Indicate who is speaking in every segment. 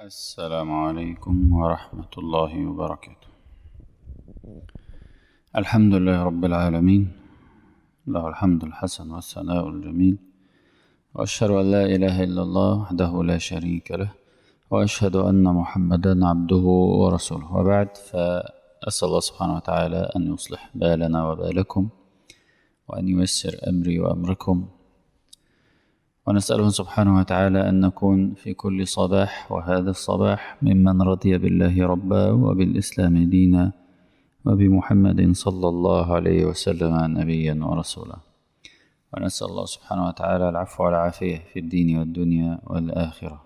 Speaker 1: السلام عليكم ورحمة الله وبركاته الحمد لله رب العالمين له الحمد الحسن والثناء الجميل وأشهد أن لا إله إلا الله وحده لا شريك له وأشهد أن محمدا عبده ورسوله وبعد فأسأل الله سبحانه وتعالى أن يصلح بالنا وبالكم وأن ييسر أمري وأمركم ونسأله سبحانه وتعالى أن نكون في كل صباح وهذا الصباح ممن رضي بالله ربا وبالإسلام دينا وبمحمد صلى الله عليه وسلم نبيا ورسولا ونسأل الله سبحانه وتعالى العفو والعافية في الدين والدنيا والآخرة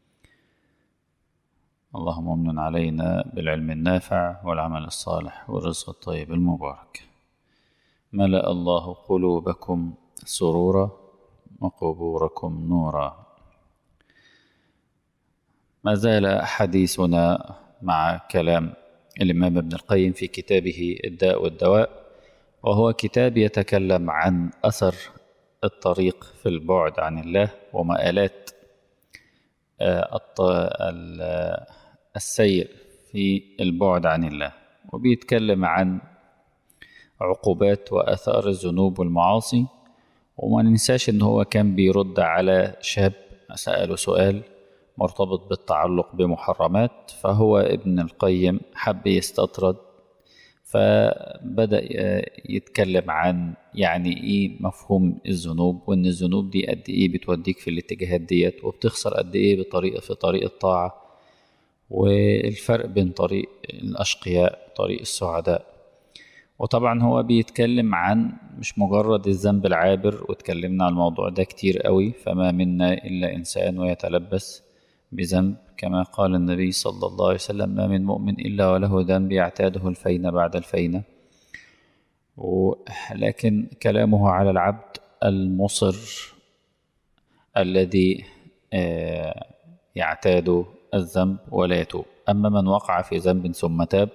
Speaker 1: اللهم امن علينا بالعلم النافع والعمل الصالح والرزق الطيب المبارك ملأ الله قلوبكم سرورا وقبوركم نورا ما زال حديثنا مع كلام الإمام ابن القيم في كتابه الداء والدواء وهو كتاب يتكلم عن أثر الطريق في البعد عن الله ومآلات السير في البعد عن الله وبيتكلم عن عقوبات وآثار الذنوب والمعاصي وما ننساش ان هو كان بيرد على شاب سأله سؤال مرتبط بالتعلق بمحرمات فهو ابن القيم حب يستطرد فبدأ يتكلم عن يعني ايه مفهوم الذنوب وان الذنوب دي قد ايه بتوديك في الاتجاهات ديت وبتخسر قد ايه بطريقة في طريق الطاعة والفرق بين طريق الأشقياء وطريق السعداء وطبعا هو بيتكلم عن مش مجرد الذنب العابر واتكلمنا عن الموضوع ده كتير قوي فما منا إلا إنسان ويتلبس بذنب كما قال النبي صلى الله عليه وسلم ما من مؤمن إلا وله ذنب يعتاده الفين بعد الفين لكن كلامه على العبد المصر الذي يعتاد الذنب ولا يتوب أما من وقع في ذنب ثم تاب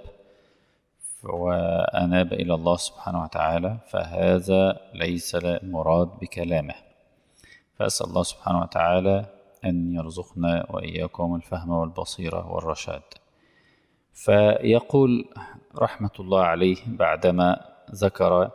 Speaker 1: وأناب إلى الله سبحانه وتعالى فهذا ليس المراد بكلامه فأسأل الله سبحانه وتعالى أن يرزقنا وإياكم الفهم والبصيرة والرشاد فيقول رحمة الله عليه بعدما ذكر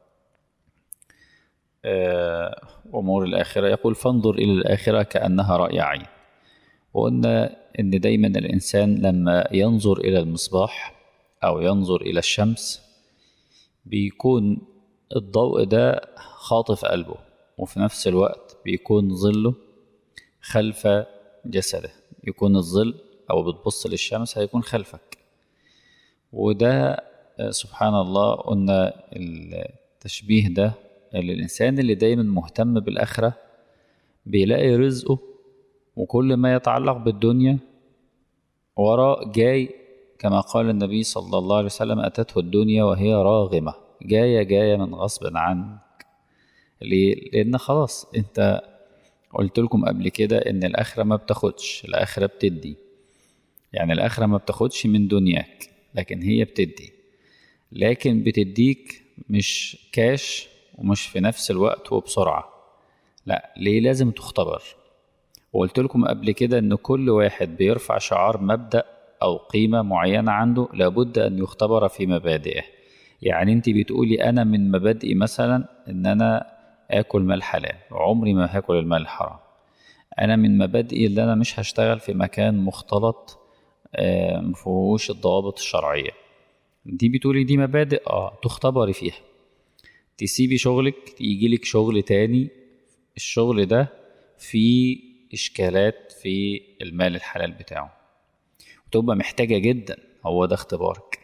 Speaker 1: أمور الآخرة يقول فانظر إلى الآخرة كأنها رأي عين وقلنا إن دايما الإنسان لما ينظر إلى المصباح أو ينظر إلى الشمس بيكون الضوء ده خاطف قلبه وفي نفس الوقت بيكون ظله خلف جسده يكون الظل أو بتبص للشمس هيكون خلفك وده سبحان الله قلنا التشبيه ده للإنسان اللي دايما مهتم بالآخرة بيلاقي رزقه وكل ما يتعلق بالدنيا وراء جاي كما قال النبي صلى الله عليه وسلم أتته الدنيا وهي راغمة جاية جاية من غصب عنك ليه؟ لأن خلاص أنت قلت لكم قبل كده إن الآخرة ما بتاخدش الآخرة بتدي يعني الآخرة ما بتاخدش من دنياك لكن هي بتدي لكن بتديك مش كاش ومش في نفس الوقت وبسرعة لا ليه لازم تختبر وقلت لكم قبل كده إن كل واحد بيرفع شعار مبدأ أو قيمة معينة عنده لابد أن يختبر في مبادئه يعني أنت بتقولي أنا من مبادئي مثلا إن أنا آكل مال حلال عمري ما هاكل المال الحرام أنا من مبادئي اللي أنا مش هشتغل في مكان مختلط مفيهوش الضوابط الشرعية دي بتقولي دي مبادئ اه تختبري فيها تسيبي شغلك يجيلك شغل تاني الشغل ده فيه إشكالات في المال الحلال بتاعه وتبقى محتاجة جدا هو ده اختبارك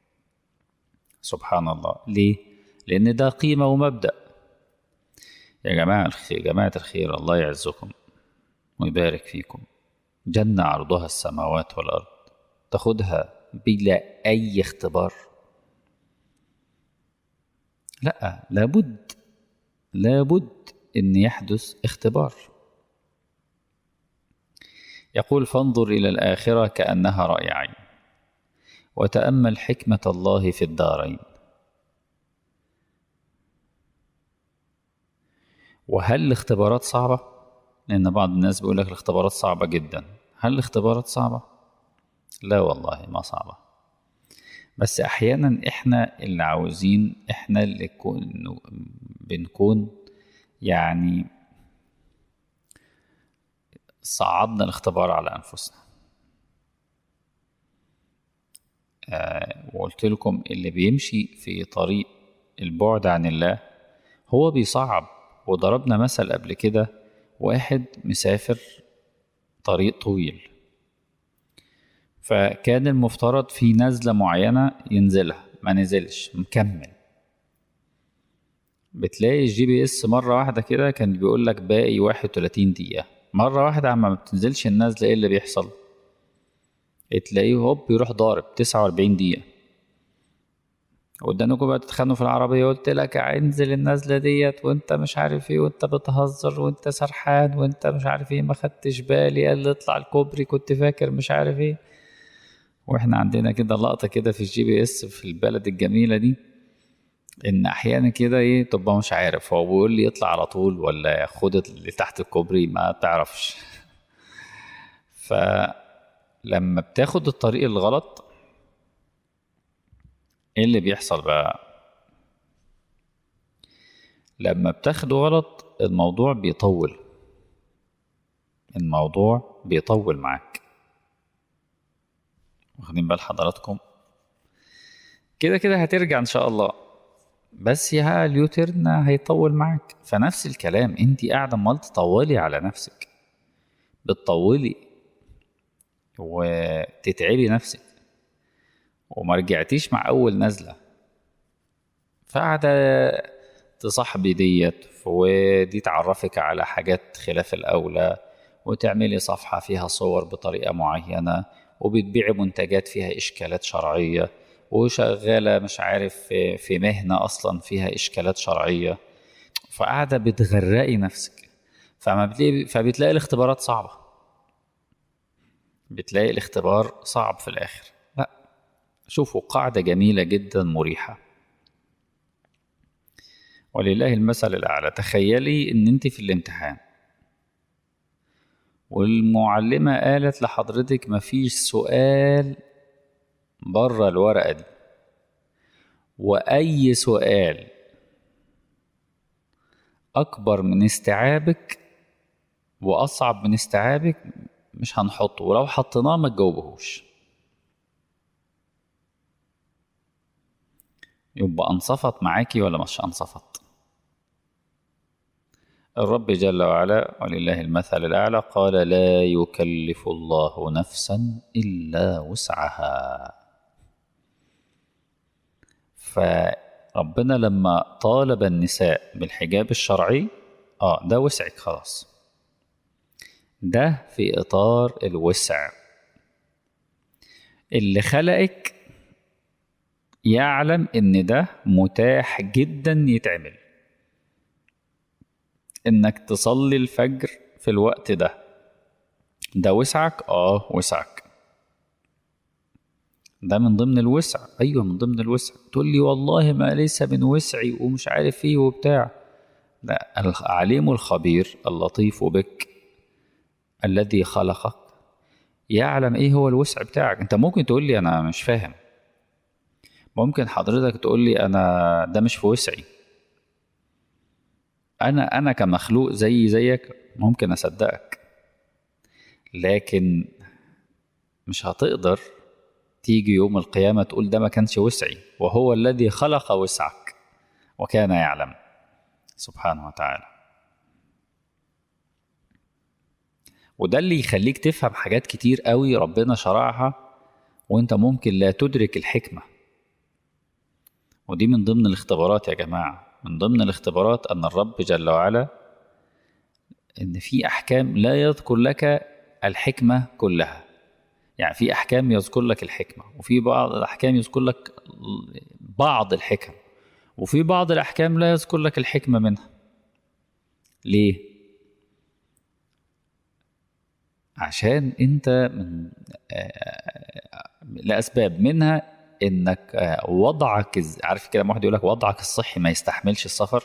Speaker 1: سبحان الله ليه؟ لأن ده قيمة ومبدأ يا جماعة الخير جماعة الخير الله يعزكم ويبارك فيكم جنة عرضها السماوات والأرض تاخدها بلا أي اختبار لا لابد لابد أن يحدث اختبار يقول فانظر إلى الآخرة كأنها رأي عين وتأمل حكمة الله في الدارين وهل الاختبارات صعبة؟ لأن بعض الناس بيقول لك الاختبارات صعبة جدا هل الاختبارات صعبة؟ لا والله ما صعبة بس أحيانا إحنا اللي عاوزين إحنا اللي كون بنكون يعني صعدنا الاختبار على أنفسنا آه وقلت لكم اللي بيمشي في طريق البعد عن الله هو بيصعب وضربنا مثل قبل كده واحد مسافر طريق طويل فكان المفترض في نزلة معينة ينزلها ما نزلش مكمل بتلاقي الجي بي اس مرة واحدة كده كان بيقول لك باقي واحد وتلاتين دقيقة مرة واحدة عما ما بتنزلش النزلة ايه اللي بيحصل تلاقيه هوب بيروح ضارب تسعة وأربعين دقيقة قدامكم بقى تتخانقوا في العربية قلت لك انزل النزلة ديت وانت مش عارف ايه وانت بتهزر وانت سرحان وانت مش عارف ايه ما خدتش بالي قال لي اطلع الكوبري كنت فاكر مش عارف ايه واحنا عندنا كده لقطة كده في الجي بي اس في البلد الجميلة دي ان احيانا كده ايه تبقى مش عارف هو بيقول لي اطلع على طول ولا خد اللي تحت الكوبري ما تعرفش فلما بتاخد الطريق الغلط ايه اللي بيحصل بقى لما بتاخده غلط الموضوع بيطول الموضوع بيطول معاك واخدين بال حضراتكم كده كده هترجع ان شاء الله بس يا اليوترن هيطول معاك فنفس الكلام انت قاعده امال تطولي على نفسك بتطولي وتتعبي نفسك وما رجعتيش مع اول نزله فقاعده تصاحبي ديت ودي تعرفك على حاجات خلاف الاولى وتعملي صفحه فيها صور بطريقه معينه وبتبيعي منتجات فيها اشكالات شرعيه وشغاله مش عارف في مهنه اصلا فيها اشكالات شرعيه فقاعده بتغرقي نفسك فما بتلاقي فبتلاقي الاختبارات صعبه بتلاقي الاختبار صعب في الاخر لا شوفوا قاعده جميله جدا مريحه ولله المثل الاعلى تخيلي ان انت في الامتحان والمعلمه قالت لحضرتك مفيش سؤال بره الورقة دي وأي سؤال أكبر من استيعابك وأصعب من استيعابك مش هنحطه ولو حطيناه ما تجاوبهوش يبقى أنصفت معاكي ولا مش أنصفت الرب جل وعلا ولله المثل الأعلى قال لا يكلف الله نفسا إلا وسعها فربنا لما طالب النساء بالحجاب الشرعي اه ده وسعك خلاص ده في اطار الوسع اللي خلقك يعلم ان ده متاح جدا يتعمل انك تصلي الفجر في الوقت ده ده وسعك اه وسعك ده من ضمن الوسع ايوه من ضمن الوسع تقول لي والله ما ليس من وسعي ومش عارف ايه وبتاع لا العليم الخبير اللطيف بك الذي خلقك يعلم ايه هو الوسع بتاعك انت ممكن تقول لي انا مش فاهم ممكن حضرتك تقول لي انا ده مش في وسعي انا انا كمخلوق زي زيك ممكن اصدقك لكن مش هتقدر تيجي يوم القيامة تقول ده ما كانش وسعي وهو الذي خلق وسعك وكان يعلم سبحانه وتعالى وده اللي يخليك تفهم حاجات كتير قوي ربنا شرعها وانت ممكن لا تدرك الحكمة ودي من ضمن الاختبارات يا جماعة من ضمن الاختبارات أن الرب جل وعلا إن في أحكام لا يذكر لك الحكمة كلها يعني في احكام يذكر لك الحكمه وفي بعض الاحكام يذكر لك بعض الحكم وفي بعض الاحكام لا يذكر لك الحكمه منها ليه عشان انت من لاسباب منها انك وضعك عارف كده واحد يقول لك وضعك الصحي ما يستحملش السفر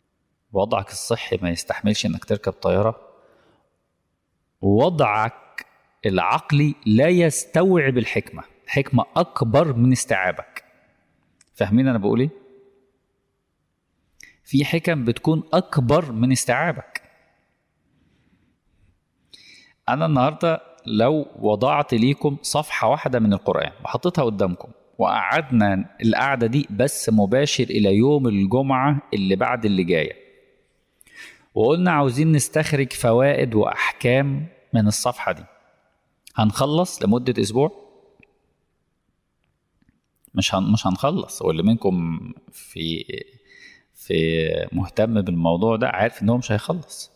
Speaker 1: وضعك الصحي ما يستحملش انك تركب طياره وضعك العقلي لا يستوعب الحكمة الحكمة أكبر من استيعابك فاهمين أنا بقول إيه؟ في حكم بتكون أكبر من استيعابك أنا النهاردة لو وضعت ليكم صفحة واحدة من القرآن وحطيتها قدامكم وقعدنا القعدة دي بس مباشر إلى يوم الجمعة اللي بعد اللي جاية وقلنا عاوزين نستخرج فوائد وأحكام من الصفحة دي هنخلص لمدة أسبوع مش هن مش هنخلص واللي منكم في في مهتم بالموضوع ده عارف ان هو مش هيخلص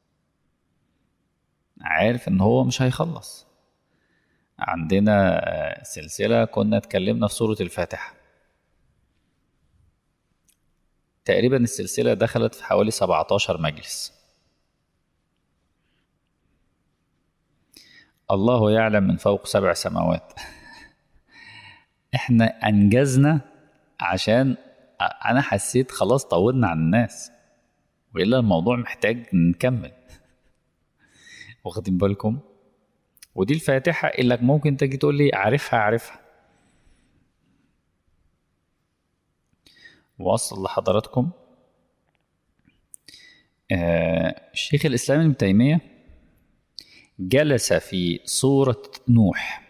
Speaker 1: عارف ان هو مش هيخلص عندنا سلسلة كنا اتكلمنا في سورة الفاتحة تقريبا السلسلة دخلت في حوالي 17 مجلس الله يعلم من فوق سبع سماوات احنا انجزنا عشان انا حسيت خلاص طولنا عن الناس والا الموضوع محتاج نكمل واخدين بالكم ودي الفاتحة اللي ممكن تجي تقول لي عارفها عارفها واصل لحضراتكم آه الشيخ الإسلام ابن تيمية جلس في سورة نوح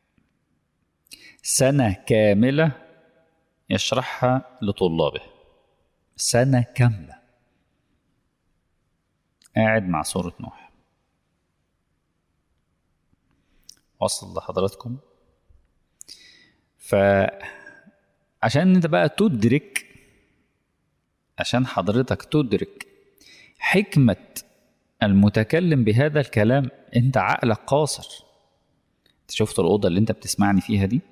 Speaker 1: سنة كاملة يشرحها لطلابه سنة كاملة قاعد مع سورة نوح وصل لحضراتكم فعشان انت بقى تدرك عشان حضرتك تدرك حكمة المتكلم بهذا الكلام انت عقلك قاصر انت شفت الأوضة اللي انت بتسمعني فيها دي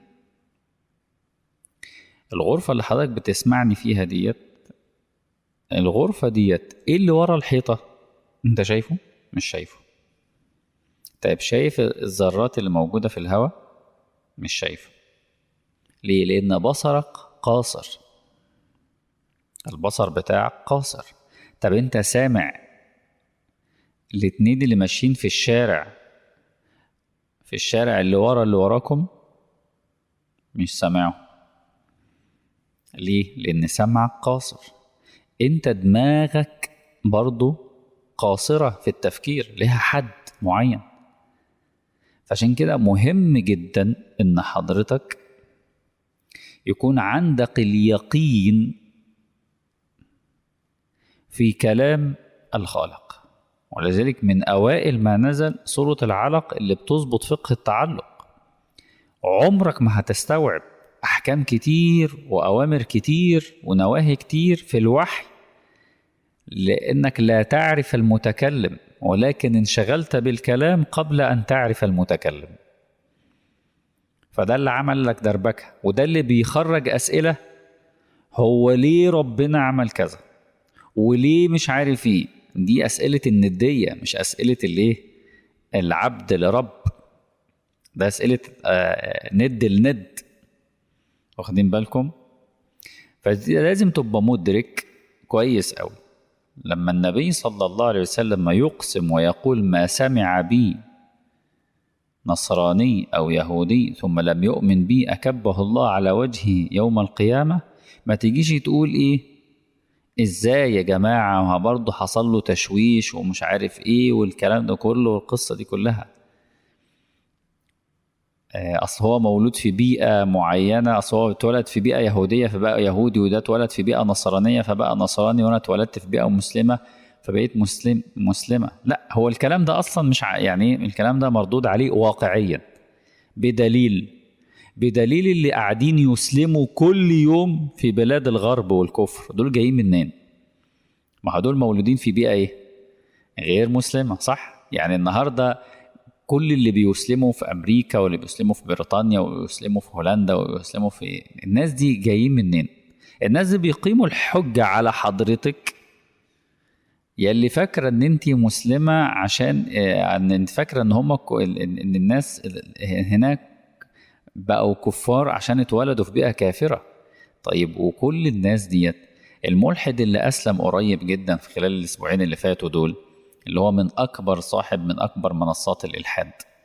Speaker 1: الغرفة اللي حضرتك بتسمعني فيها ديت الغرفة ديت ايه اللي ورا الحيطة انت شايفه مش شايفه طيب شايف الذرات اللي موجودة في الهواء مش شايفه ليه لأن بصرك قاصر البصر بتاعك قاصر طب انت سامع الاتنين اللي ماشيين في الشارع في الشارع اللي ورا اللي وراكم مش سامعه ليه لان سمعك قاصر انت دماغك برضو قاصرة في التفكير لها حد معين فعشان كده مهم جدا ان حضرتك يكون عندك اليقين في كلام الخالق ولذلك من اوائل ما نزل سوره العلق اللي بتظبط فقه التعلق عمرك ما هتستوعب احكام كتير واوامر كتير ونواهي كتير في الوحي لانك لا تعرف المتكلم ولكن انشغلت بالكلام قبل ان تعرف المتكلم فده اللي عمل لك دربكه وده اللي بيخرج اسئله هو ليه ربنا عمل كذا وليه مش عارف ايه دي اسئله النديه مش اسئله الايه العبد لرب ده اسئله آه ند لند واخدين بالكم فلازم تبقى مدرك كويس قوي لما النبي صلى الله عليه وسلم يقسم ويقول ما سمع بي نصراني او يهودي ثم لم يؤمن بي اكبه الله على وجهه يوم القيامه ما تجيش تقول ايه ازاي يا جماعه ما برضه حصل له تشويش ومش عارف ايه والكلام ده كله والقصه دي كلها اصل هو مولود في بيئه معينه اصل هو اتولد في بيئه يهوديه فبقى يهودي وده اتولد في بيئه نصرانيه فبقى نصراني وانا اتولدت في بيئه مسلمه فبقيت مسلم مسلمه لا هو الكلام ده اصلا مش يعني الكلام ده مردود عليه واقعيا بدليل بدليل اللي قاعدين يسلموا كل يوم في بلاد الغرب والكفر دول جايين منين ما هدول مولودين في بيئه ايه غير مسلمه صح يعني النهارده كل اللي بيسلموا في امريكا واللي بيسلموا في بريطانيا ويسلموا في هولندا ويسلموا في الناس دي جايين منين الناس دي بيقيموا الحجة على حضرتك يلي فاكرة ان انت مسلمة عشان ان انت فاكرة ان هم ان الناس هناك بقوا كفار عشان اتولدوا في بيئة كافرة طيب وكل الناس ديت الملحد اللي اسلم قريب جدا في خلال الاسبوعين اللي فاتوا دول اللي هو من اكبر صاحب من اكبر منصات الالحاد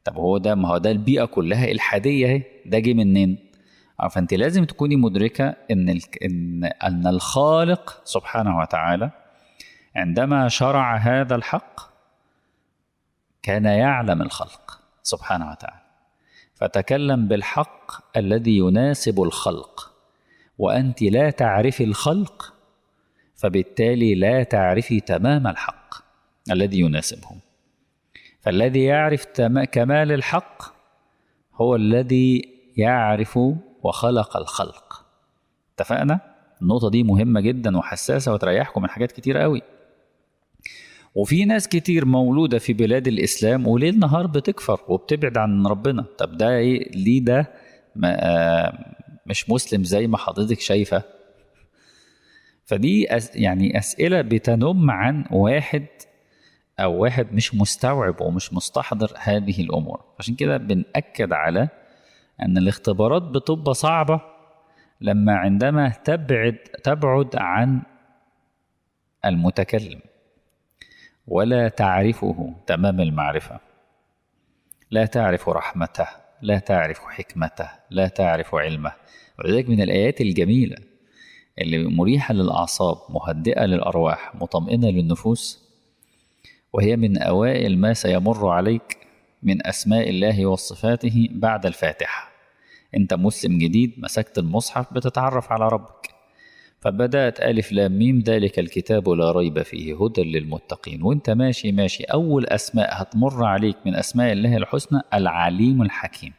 Speaker 1: طب هو ده ما هو ده البيئة كلها إلحادية اهي ده جه منين؟ آه، فأنت لازم تكوني مدركة إن ال- إن أن الخالق سبحانه وتعالى عندما شرع هذا الحق كان يعلم الخلق سبحانه وتعالى فتكلم بالحق الذي يناسب الخلق وأنت لا تعرفي الخلق فبالتالي لا تعرفي تمام الحق الذي يناسبهم فالذي يعرف تم- كمال الحق هو الذي يعرف وخلق الخلق اتفقنا النقطة دي مهمة جدا وحساسة وتريحكم من حاجات كتير قوي وفي ناس كتير مولودة في بلاد الإسلام وليل نهار بتكفر وبتبعد عن ربنا طب ده إيه ليه ده ما آه، مش مسلم زي ما حضرتك شايفة فدي أس يعني أسئلة بتنم عن واحد أو واحد مش مستوعب ومش مستحضر هذه الأمور عشان كده بنأكد على أن الاختبارات بتبقى صعبة لما عندما تبعد تبعد عن المتكلم ولا تعرفه تمام المعرفة لا تعرف رحمته لا تعرف حكمته لا تعرف علمه ولذلك من الآيات الجميلة اللي مريحة للأعصاب مهدئة للأرواح مطمئنة للنفوس وهي من أوائل ما سيمر عليك من أسماء الله وصفاته بعد الفاتحة أنت مسلم جديد مسكت المصحف بتتعرف على ربك فبدأت ألف لام ميم ذلك الكتاب لا ريب فيه هدى للمتقين وانت ماشي ماشي أول أسماء هتمر عليك من أسماء الله الحسنى العليم الحكيم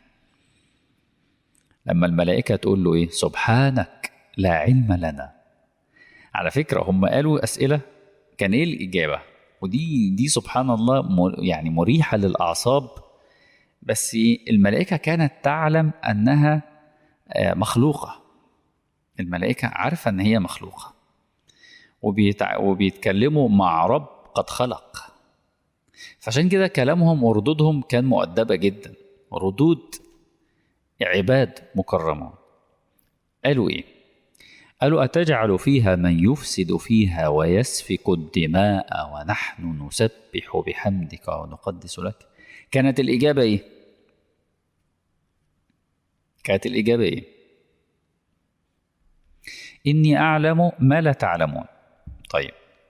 Speaker 1: لما الملائكة تقول له إيه سبحانك لا علم لنا على فكرة هم قالوا أسئلة كان إيه الإجابة ودي دي سبحان الله مر- يعني مريحة للأعصاب بس الملائكة كانت تعلم أنها آه، مخلوقة الملائكة عارفة إن هي مخلوقة وبيتع... وبيتكلموا مع رب قد خلق فعشان كده كلامهم وردودهم كان مؤدبة جدا ردود عباد مكرمون قالوا إيه قالوا أتجعل فيها من يفسد فيها ويسفك الدماء ونحن نسبح بحمدك ونقدس لك كانت الإجابة إيه كانت الإجابة إيه إني أعلم ما لا تعلمون طيب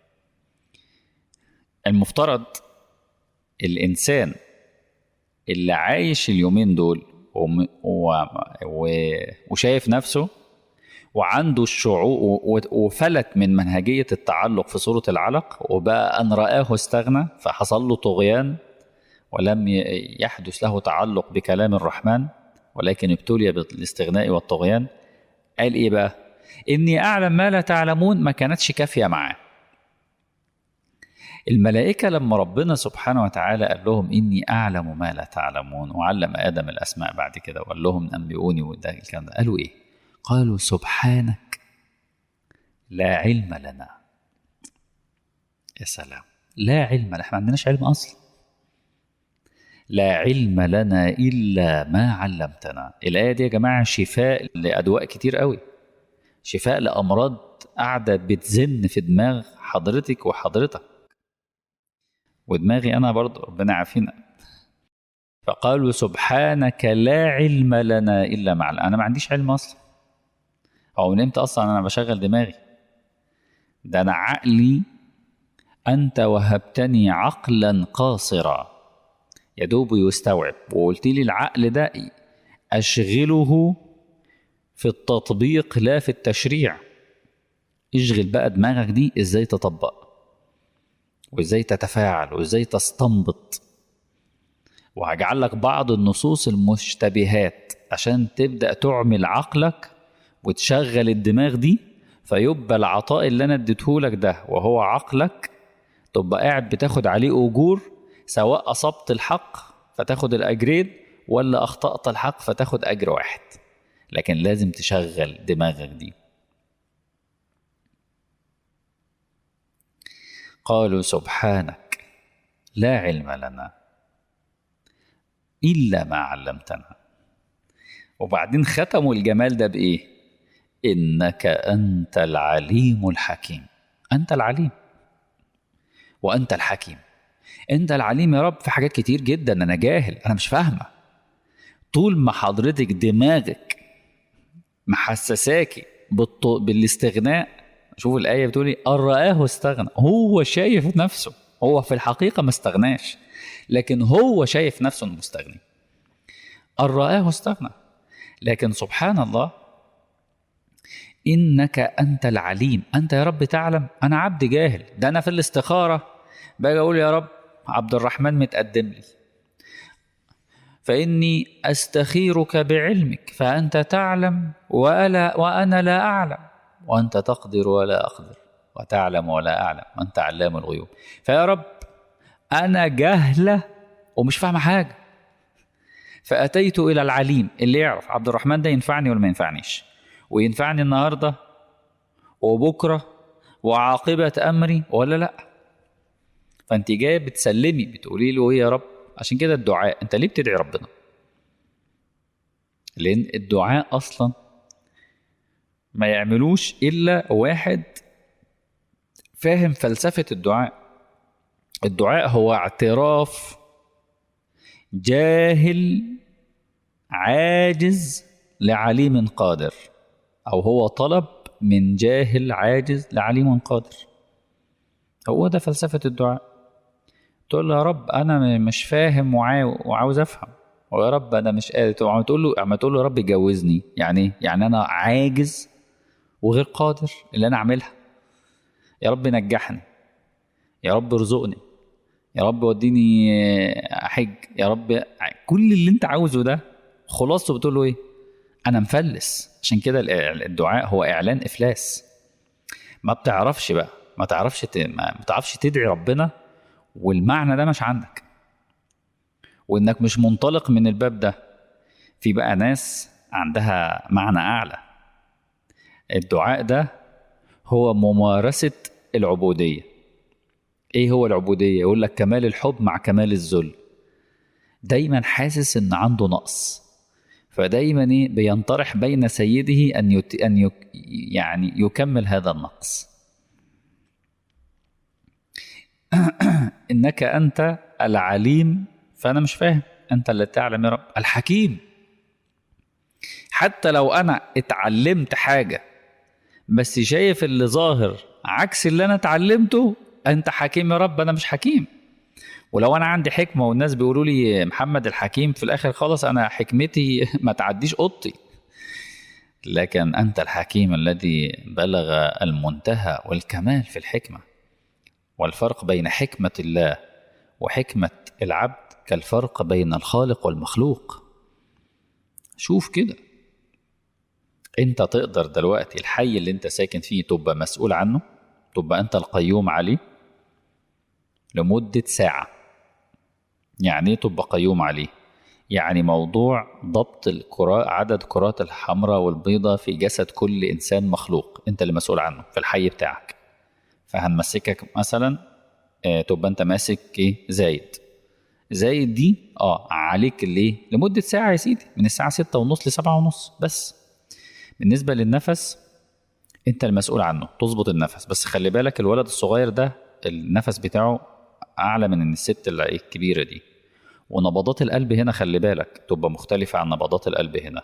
Speaker 1: المفترض الإنسان اللي عايش اليومين دول وم- و- و- وشايف نفسه وعنده الشعور و- وفلت من منهجية التعلق في سورة العلق وبقى أن رآه استغنى فحصل له طغيان ولم ي- يحدث له تعلق بكلام الرحمن ولكن ابتلي بالاستغناء والطغيان قال إيه بقى إني أعلم ما لا تعلمون ما كانتش كافية معاه الملائكة لما ربنا سبحانه وتعالى قال لهم إني أعلم ما لا تعلمون وعلم آدم الأسماء بعد كده وقال لهم أنبئوني وده الكلام ده قالوا إيه؟ قالوا سبحانك لا علم لنا يا سلام لا علم لنا احنا ما عندناش علم أصلا لا علم لنا إلا ما علمتنا الآية دي يا جماعة شفاء لأدواء كتير قوي شفاء لأمراض قاعدة بتزن في دماغ حضرتك وحضرتك ودماغي أنا برضه ربنا عافينا فقالوا سبحانك لا علم لنا إلا ما علم أنا ما عنديش علم أصلا أو من إمتى أصلا أنا بشغل دماغي ده أنا عقلي أنت وهبتني عقلا قاصرا يدوب يستوعب وقلت لي العقل ده أشغله في التطبيق لا في التشريع اشغل بقى دماغك دي ازاي تطبق وازاي تتفاعل وازاي تستنبط وهجعل لك بعض النصوص المشتبهات عشان تبدأ تعمل عقلك وتشغل الدماغ دي فيبقى العطاء اللي انا اديتهولك ده وهو عقلك تبقى قاعد بتاخد عليه اجور سواء اصبت الحق فتاخد الاجرين ولا اخطأت الحق فتاخد اجر واحد لكن لازم تشغل دماغك دي قالوا سبحانك لا علم لنا إلا ما علمتنا وبعدين ختموا الجمال ده بإيه إنك أنت العليم الحكيم أنت العليم وأنت الحكيم انت العليم يا رب في حاجات كتير جدا انا جاهل انا مش فاهمه طول ما حضرتك دماغك محسساكي بالط... بالاستغناء شوف الايه بتقول ايه ان رآه استغنى هو شايف نفسه هو في الحقيقه ما استغناش لكن هو شايف نفسه انه مستغني ان رآه استغنى لكن سبحان الله انك انت العليم انت يا رب تعلم انا عبد جاهل ده انا في الاستخاره باجي اقول يا رب عبد الرحمن متقدم لي فاني استخيرك بعلمك فانت تعلم وألا وانا لا اعلم وانت تقدر ولا اقدر وتعلم ولا اعلم وانت علام الغيوب فيا رب انا جاهله ومش فاهمه حاجه فاتيت الى العليم اللي يعرف عبد الرحمن ده ينفعني ولا ما ينفعنيش وينفعني النهارده وبكره وعاقبه امري ولا لا فانت جايه بتسلمي بتقولي له ايه يا رب عشان كده الدعاء انت ليه بتدعي ربنا لان الدعاء اصلا ما يعملوش الا واحد فاهم فلسفه الدعاء الدعاء هو اعتراف جاهل عاجز لعليم قادر او هو طلب من جاهل عاجز لعليم قادر هو ده فلسفه الدعاء تقول له يا رب انا مش فاهم وعاوز افهم ويا رب انا مش قادر عم تقول له عم تقول له يا رب جوزني يعني يعني انا عاجز وغير قادر اللي انا اعملها يا رب نجحني يا رب ارزقني يا رب وديني احج يا رب كل اللي انت عاوزه ده خلاصته بتقول له ايه انا مفلس عشان كده الدعاء هو اعلان افلاس ما بتعرفش بقى ما تعرفش ما بتعرفش تدعي ربنا والمعنى ده مش عندك وانك مش منطلق من الباب ده في بقى ناس عندها معنى اعلى الدعاء ده هو ممارسة العبودية ايه هو العبودية يقول لك كمال الحب مع كمال الذل دايما حاسس ان عنده نقص فدايما ايه بينطرح بين سيده ان يت... ان يك... يعني يكمل هذا النقص انك انت العليم فانا مش فاهم انت اللي تعلم يا رب الحكيم حتى لو انا اتعلمت حاجه بس شايف اللي ظاهر عكس اللي انا اتعلمته انت حكيم يا رب انا مش حكيم ولو انا عندي حكمه والناس بيقولوا لي محمد الحكيم في الاخر خالص انا حكمتي ما تعديش اوضتي لكن انت الحكيم الذي بلغ المنتهى والكمال في الحكمه والفرق بين حكمه الله وحكمه العبد كالفرق بين الخالق والمخلوق شوف كده انت تقدر دلوقتي الحي اللي انت ساكن فيه تبقى مسؤول عنه تبقى انت القيوم عليه لمدة ساعة يعني ايه تبقى قيوم عليه يعني موضوع ضبط الكرات عدد كرات الحمراء والبيضاء في جسد كل انسان مخلوق انت اللي مسؤول عنه في الحي بتاعك فهنمسكك مثلا آه تبقى انت ماسك ايه زايد زايد دي اه عليك ليه لمدة ساعة يا سيدي من الساعة ستة ونص لسبعة ونص بس بالنسبة للنفس انت المسؤول عنه تظبط النفس بس خلي بالك الولد الصغير ده النفس بتاعه اعلى من الست الكبيرة دي ونبضات القلب هنا خلي بالك تبقى مختلفة عن نبضات القلب هنا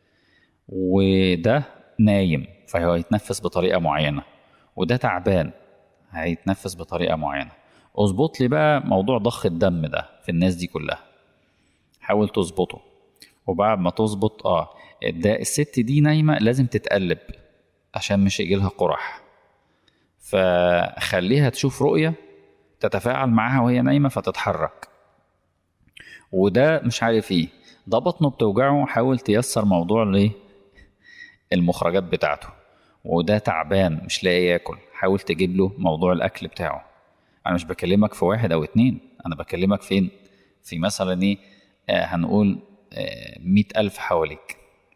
Speaker 1: وده نايم فهو هيتنفس بطريقة معينة وده تعبان هيتنفس بطريقة معينة اظبط لي بقى موضوع ضخ الدم ده في الناس دي كلها حاول تظبطه وبعد ما تظبط اه ده الست دي نايمة لازم تتقلب عشان مش يجيلها قرح فخليها تشوف رؤية تتفاعل معاها وهي نايمة فتتحرك وده مش عارف ايه ده بطنه بتوجعه حاول تيسر موضوع ليه المخرجات بتاعته وده تعبان مش لاقي ياكل حاول تجيب له موضوع الاكل بتاعه انا مش بكلمك في واحد او اتنين انا بكلمك فين في مثلا ايه آه هنقول آه مئة ألف حواليك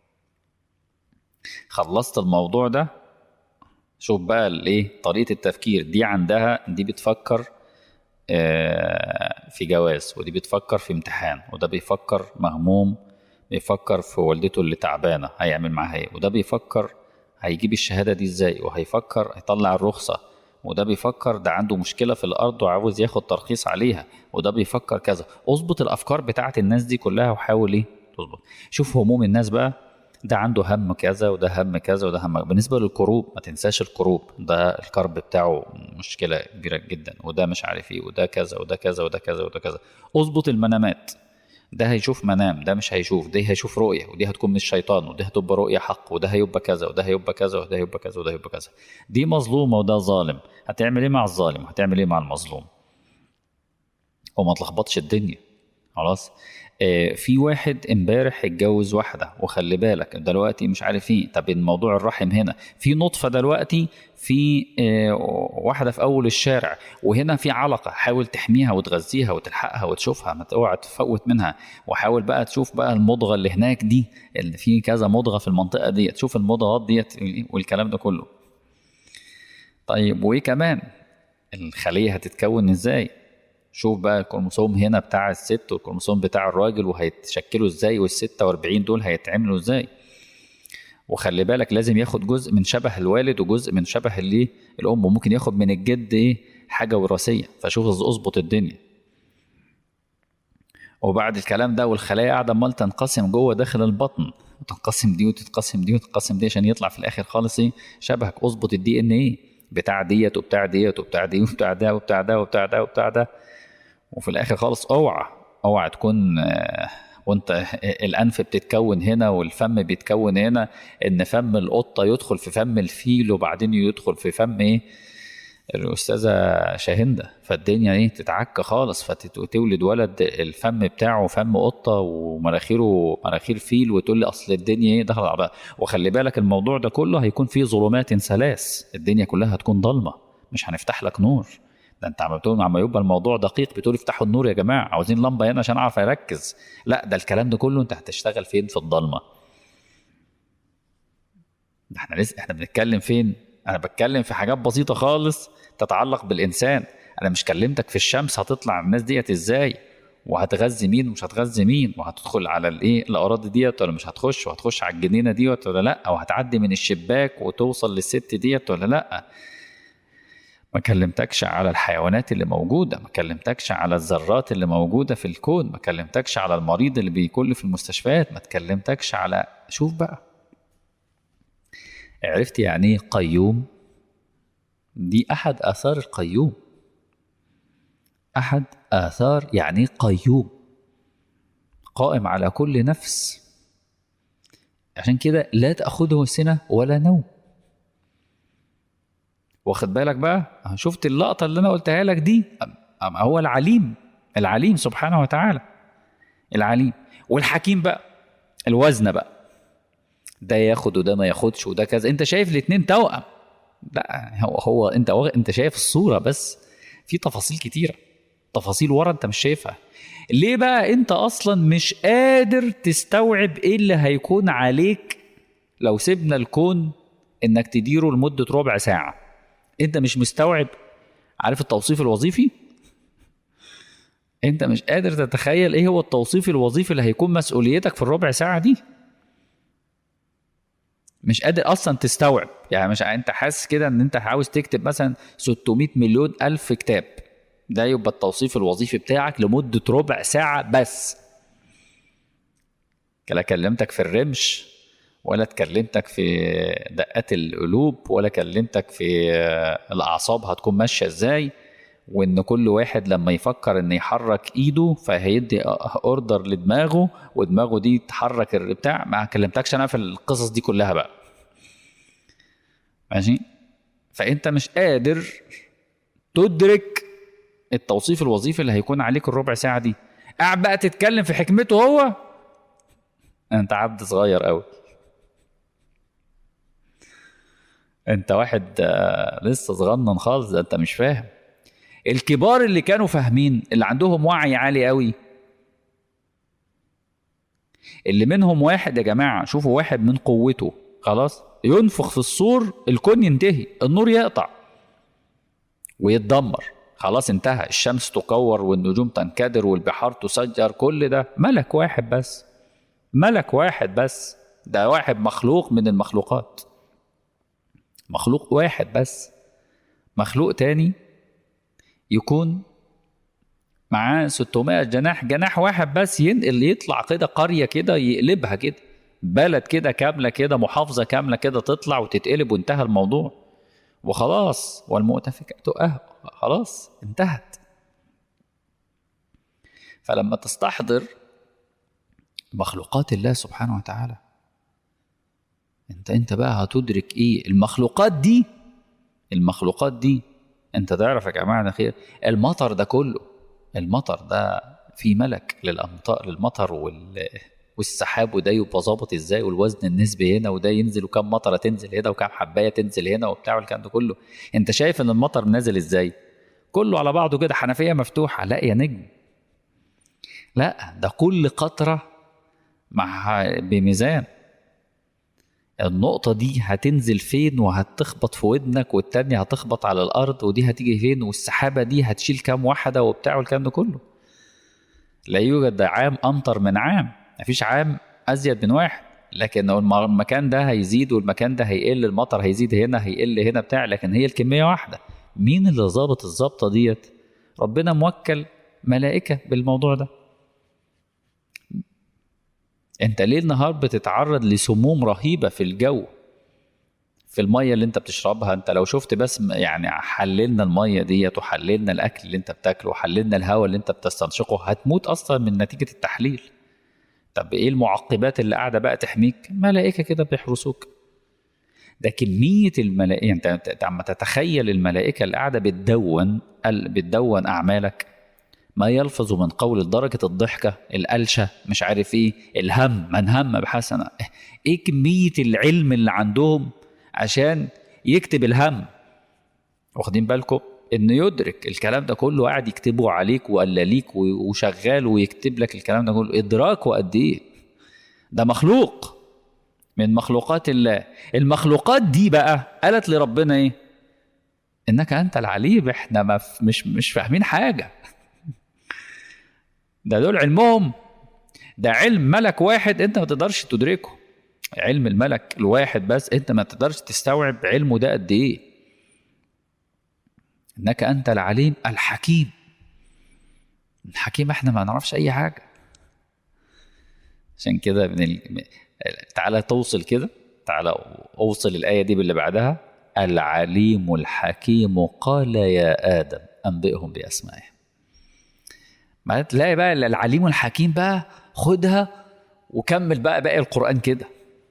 Speaker 1: خلصت الموضوع ده شوف بقى الايه طريقه التفكير دي عندها دي بتفكر آه في جواز ودي بتفكر في امتحان وده بيفكر مهموم بيفكر في والدته اللي تعبانه هيعمل معاها ايه وده بيفكر هيجيب الشهاده دي ازاي وهيفكر هيطلع الرخصه وده بيفكر ده عنده مشكلة في الأرض وعاوز ياخد ترخيص عليها وده بيفكر كذا اظبط الأفكار بتاعت الناس دي كلها وحاول إيه تظبط شوف هموم الناس بقى ده عنده هم كذا وده هم كذا وده هم بالنسبة للكروب ما تنساش الكروب ده الكرب بتاعه مشكلة كبيرة جدا وده مش عارف ايه وده كذا وده كذا وده كذا وده كذا اظبط المنامات ده هيشوف منام ده مش هيشوف دي هيشوف رؤية ودي هتكون من الشيطان ودي هتبقى رؤية حق وده هيبقى كذا وده هيبقى كذا وده هيبقى كذا وده هيبقى كذا دي مظلومة وده ظالم هتعمل ايه مع الظالم هتعمل ايه مع المظلوم وما تلخبطش الدنيا خلاص آه في واحد امبارح اتجوز واحدة وخلي بالك دلوقتي مش عارف ايه طب الموضوع الرحم هنا في نطفة دلوقتي في آه واحدة في أول الشارع وهنا في علقة حاول تحميها وتغذيها وتلحقها وتشوفها ما اوعى تفوت منها وحاول بقى تشوف بقى المضغة اللي هناك دي اللي في كذا مضغة في المنطقة دي تشوف المضغات ديت والكلام ده كله طيب وايه كمان الخلية هتتكون ازاي شوف بقى الكروموسوم هنا بتاع الست والكروموسوم بتاع الراجل وهيتشكلوا ازاي وال 46 دول هيتعملوا ازاي وخلي بالك لازم ياخد جزء من شبه الوالد وجزء من شبه اللي الام وممكن ياخد من الجد ايه حاجه وراثيه فشوف اظبط الدنيا وبعد الكلام ده والخلايا قاعده امال تنقسم جوه داخل البطن تنقسم دي وتتقسم دي وتتقسم دي عشان يطلع في الاخر خالص ايه شبهك اظبط الدي ان ايه بتاع ديت وبتاع ديت وبتاع دي وبتاع ده وبتاع ده وبتاع ده وبتاع ده وفي الاخر خالص اوعى اوعى تكون وانت الانف بتتكون هنا والفم بيتكون هنا ان فم القطه يدخل في فم الفيل وبعدين يدخل في فم ايه الاستاذه شاهنده فالدنيا ايه تتعك خالص فتولد ولد الفم بتاعه فم قطه ومناخيره مناخير فيل وتقول لي اصل الدنيا ايه دخلت على وخلي بالك الموضوع ده كله هيكون فيه ظلمات ثلاث الدنيا كلها هتكون ضلمه مش هنفتح لك نور ده انت عم بتقول عم يبقى الموضوع دقيق بتقول افتحوا النور يا جماعه عاوزين لمبه هنا عشان اعرف اركز لا ده الكلام ده كله انت هتشتغل فين في الضلمه ده احنا لسه احنا بنتكلم فين انا بتكلم في حاجات بسيطه خالص تتعلق بالانسان انا مش كلمتك في الشمس هتطلع الناس ديت ازاي وهتغذي مين ومش هتغذي مين وهتدخل على الايه الاراضي ديت ولا مش هتخش وهتخش على الجنينه ديت ولا لا او هتعدي من الشباك وتوصل للست ديت ولا لا ما كلمتكش على الحيوانات اللي موجودة ما كلمتكش على الذرات اللي موجودة في الكون ما كلمتكش على المريض اللي بيكون في المستشفيات ما تكلمتكش على شوف بقى عرفت يعني ايه قيوم دي أحد آثار القيوم أحد آثار يعني قيوم قائم على كل نفس عشان كده لا تأخذه سنة ولا نوم واخد بالك بقى شفت اللقطة اللي أنا قلتها لك دي هو العليم العليم سبحانه وتعالى العليم والحكيم بقى الوزن بقى ده ياخد وده ما ياخدش وده كذا انت شايف الاتنين توأم لا هو هو انت انت شايف الصورة بس في تفاصيل كتيرة تفاصيل ورا انت مش شايفها ليه بقى انت اصلا مش قادر تستوعب ايه اللي هيكون عليك لو سيبنا الكون انك تديره لمدة ربع ساعة انت مش مستوعب عارف التوصيف الوظيفي انت مش قادر تتخيل ايه هو التوصيف الوظيفي اللي هيكون مسؤوليتك في الربع ساعه دي مش قادر اصلا تستوعب يعني مش انت حاسس كده ان انت عاوز تكتب مثلا 600 مليون الف كتاب ده يبقى التوصيف الوظيفي بتاعك لمده ربع ساعه بس لا كلمتك في الرمش ولا اتكلمتك في دقات القلوب ولا كلمتك في الاعصاب هتكون ماشيه ازاي وان كل واحد لما يفكر ان يحرك ايده فهيدي اوردر لدماغه ودماغه دي تحرك البتاع ما كلمتكش انا في القصص دي كلها بقى ماشي فانت مش قادر تدرك التوصيف الوظيفي اللي هيكون عليك الربع ساعه دي قاعد بقى تتكلم في حكمته هو انت عبد صغير قوي انت واحد لسه صغنن خالص ده انت مش فاهم الكبار اللي كانوا فاهمين اللي عندهم وعي عالي قوي اللي منهم واحد يا جماعه شوفوا واحد من قوته خلاص ينفخ في الصور الكون ينتهي النور يقطع ويتدمر خلاص انتهى الشمس تكور والنجوم تنكدر والبحار تسجر كل ده ملك واحد بس ملك واحد بس ده واحد مخلوق من المخلوقات مخلوق واحد بس مخلوق تاني يكون معاه 600 جناح جناح واحد بس ينقل يطلع كده قرية كده يقلبها كده بلد كده كاملة كده محافظة كاملة كده تطلع وتتقلب وانتهى الموضوع وخلاص والمؤتفكات أه خلاص انتهت فلما تستحضر مخلوقات الله سبحانه وتعالى انت انت بقى هتدرك ايه المخلوقات دي المخلوقات دي انت تعرف يا جماعه خير المطر ده كله المطر ده في ملك للامطار للمطر وال والسحاب وده يبقى ظابط ازاي والوزن النسبي هنا وده ينزل وكم مطره تنزل هنا وكم حبايه تنزل هنا وبتاع والكلام ده كله انت شايف ان المطر نازل ازاي كله على بعضه كده حنفيه مفتوحه لا يا نجم لا ده كل قطره مع بميزان النقطة دي هتنزل فين وهتخبط في ودنك والتانية هتخبط على الأرض ودي هتيجي فين والسحابة دي هتشيل كام واحدة وبتاع والكلام ده كله لا يوجد عام أمطر من عام مفيش عام أزيد من واحد لكن المكان ده هيزيد والمكان ده هيقل المطر هيزيد هنا هيقل هنا بتاع لكن هي الكمية واحدة مين اللي ظابط الظابطة ديت ربنا موكل ملائكة بالموضوع ده انت ليل نهار بتتعرض لسموم رهيبه في الجو في الميه اللي انت بتشربها انت لو شفت بس يعني حللنا الميه ديت وحللنا الاكل اللي انت بتاكله وحللنا الهواء اللي انت بتستنشقه هتموت اصلا من نتيجه التحليل طب ايه المعقبات اللي قاعده بقى تحميك ملائكه كده بيحرسوك ده كميه الملائكه انت عم تتخيل الملائكه اللي قاعده بتدون بتدون اعمالك ما يلفظ من قول لدرجة الضحكة القلشة مش عارف ايه الهم من هم بحسنة ايه كمية العلم اللي عندهم عشان يكتب الهم واخدين بالكم انه يدرك الكلام ده كله قاعد يكتبه عليك ولا ليك وشغال ويكتب لك الكلام ده كله ادراكه قد ايه ده مخلوق من مخلوقات الله المخلوقات دي بقى قالت لربنا ايه انك انت العليم احنا ما مش مش فاهمين حاجه ده دول علمهم ده علم ملك واحد انت ما تقدرش تدركه علم الملك الواحد بس انت ما تقدرش تستوعب علمه ده قد ايه انك انت العليم الحكيم الحكيم احنا ما نعرفش اي حاجه عشان كده من ال... تعالى توصل كده تعالى اوصل الايه دي باللي بعدها العليم الحكيم قال يا ادم انبئهم باسمائهم ما تلاقي بقى العليم الحكيم بقى خدها وكمل بقى باقي القرآن كده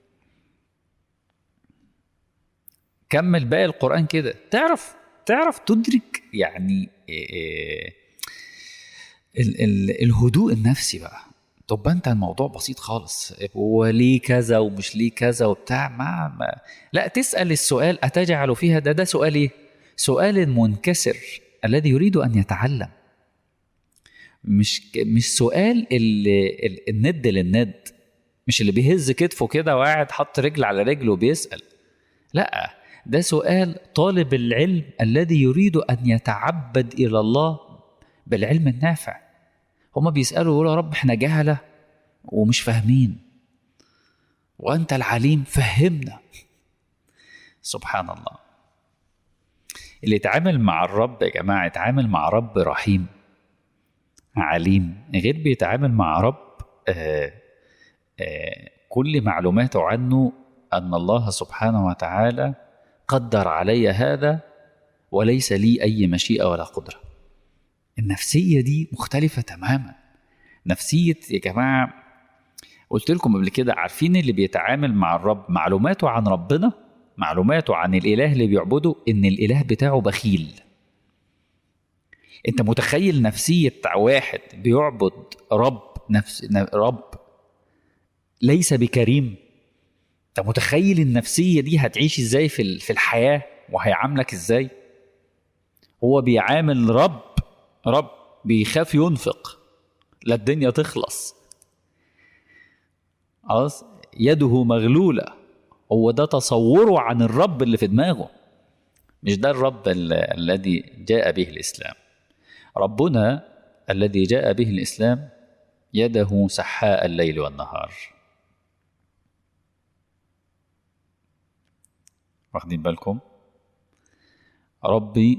Speaker 1: كمل باقي القرآن كده تعرف تعرف تدرك يعني إيه ال ال الهدوء النفسي بقى طب انت الموضوع بسيط خالص هو ليه كذا ومش ليه كذا وبتاع ما, ما لا تسأل السؤال أتجعل فيها ده ده سؤال ايه سؤال منكسر الذي يريد أن يتعلم مش مش سؤال اللي الند للند مش اللي بيهز كتفه كده وقاعد حط رجل على رجل وبيسأل لا ده سؤال طالب العلم الذي يريد أن يتعبد إلى الله بالعلم النافع هما بيسألوا يقولوا يا رب احنا جهلة ومش فاهمين وأنت العليم فهمنا سبحان الله اللي يتعامل مع الرب يا جماعة يتعامل مع رب رحيم عليم غير بيتعامل مع رب آآ آآ كل معلوماته عنه أن الله سبحانه وتعالى قدر علي هذا وليس لي أي مشيئة ولا قدرة النفسية دي مختلفة تماما نفسية يا جماعة قلت لكم قبل كده عارفين اللي بيتعامل مع الرب معلوماته عن ربنا معلوماته عن الإله اللي بيعبده إن الإله بتاعه بخيل انت متخيل نفسية واحد بيعبد رب نفس رب ليس بكريم انت متخيل النفسية دي هتعيش ازاي في في الحياة وهيعاملك ازاي هو بيعامل رب رب بيخاف ينفق لا الدنيا تخلص خلاص يده مغلولة هو ده تصوره عن الرب اللي في دماغه مش ده الرب الذي جاء به الإسلام ربنا الذي جاء به الإسلام يده سحاء الليل والنهار واخدين بالكم ربي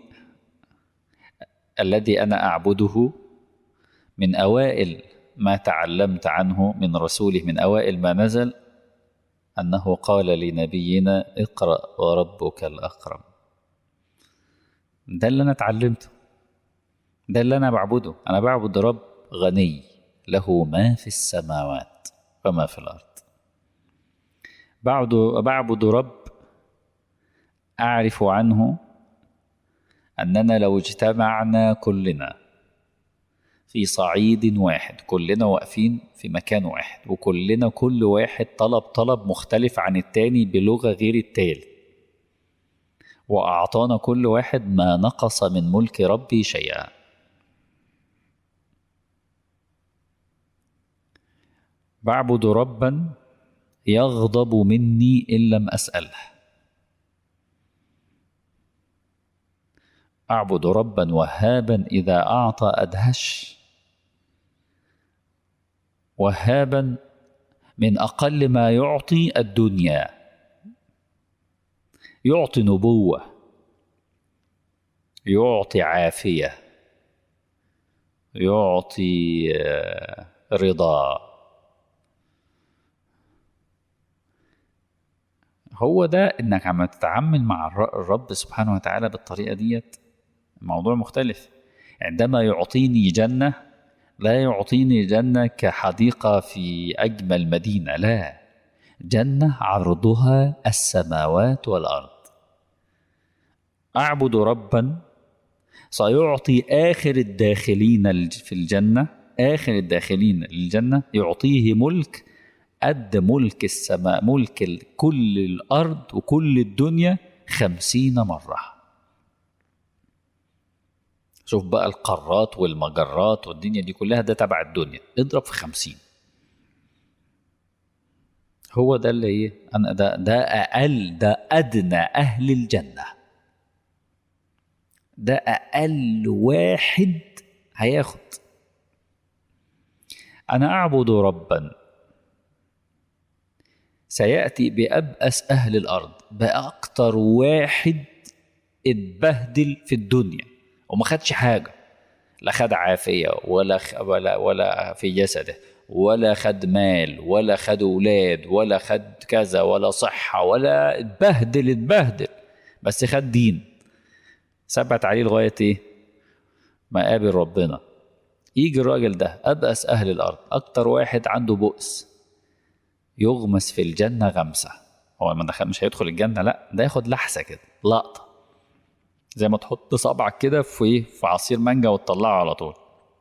Speaker 1: الذي أنا أعبده من أوائل ما تعلمت عنه من رسوله من أوائل ما نزل أنه قال لنبينا اقرأ وربك الأكرم ده اللي أنا اتعلمته ده اللي أنا بعبده أنا بعبد رب غني له ما في السماوات وما في الأرض بعبد, بعبد رب أعرف عنه أننا لو اجتمعنا كلنا في صعيد واحد كلنا واقفين في مكان واحد وكلنا كل واحد طلب طلب مختلف عن التاني بلغة غير التالي وأعطانا كل واحد ما نقص من ملك ربي شيئا بعبد ربا يغضب مني إن لم أسأله أعبد ربا وهابا إذا أعطى أدهش وهابا من أقل ما يعطي الدنيا يعطي نبوة يعطي عافية يعطي رضا هو ده انك عم تتعامل مع الرب سبحانه وتعالى بالطريقه ديت الموضوع مختلف عندما يعطيني جنه لا يعطيني جنه كحديقه في اجمل مدينه لا جنه عرضها السماوات والارض اعبد ربا سيعطي اخر الداخلين في الجنه اخر الداخلين للجنه يعطيه ملك قد ملك السماء ملك كل الأرض وكل الدنيا خمسين مرة شوف بقى القارات والمجرات والدنيا دي كلها ده تبع الدنيا اضرب في خمسين هو ده اللي ايه انا ده ده اقل ده ادنى اهل الجنه ده اقل واحد هياخد انا اعبد ربا سيأتي بأبأس أهل الأرض بأكتر واحد اتبهدل في الدنيا وما خدش حاجة لا خد عافية ولا خ... ولا ولا في جسده ولا خد مال ولا خد أولاد ولا خد كذا ولا صحة ولا اتبهدل اتبهدل بس خد دين ثبت عليه لغاية إيه؟ ما قابل ربنا يجي الراجل ده أبأس أهل الأرض أكتر واحد عنده بؤس يغمس في الجنة غمسة هو ما دخل مش هيدخل الجنة لا ده ياخد لحسة كده لقطة زي ما تحط صبعك كده في في عصير مانجا وتطلعه على طول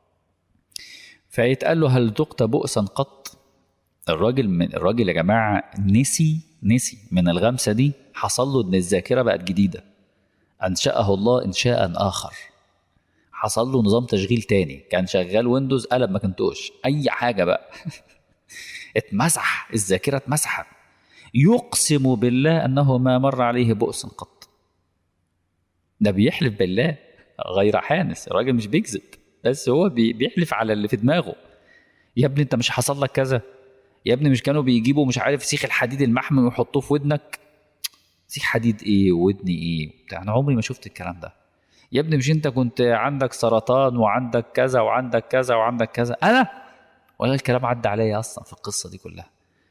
Speaker 1: فيتقال له هل ذقت بؤسا قط الراجل من الراجل يا جماعة نسي نسي من الغمسة دي حصل له ان الذاكرة بقت جديدة أنشأه الله إنشاء آخر حصل له نظام تشغيل تاني كان شغال ويندوز قلب ماكنتوش أي حاجة بقى اتمسح الذاكرة اتمسحت يقسم بالله أنه ما مر عليه بؤس قط ده بيحلف بالله غير حانس الراجل مش بيكذب بس هو بيحلف على اللي في دماغه يا ابني انت مش حصل لك كذا يا ابني مش كانوا بيجيبوا مش عارف سيخ الحديد المحمي ويحطوه في ودنك سيخ حديد ايه ودني ايه بتاع انا عمري ما شفت الكلام ده يا ابني مش انت كنت عندك سرطان وعندك كذا وعندك كذا وعندك كذا انا ولا الكلام عدى عليا اصلا في القصه دي كلها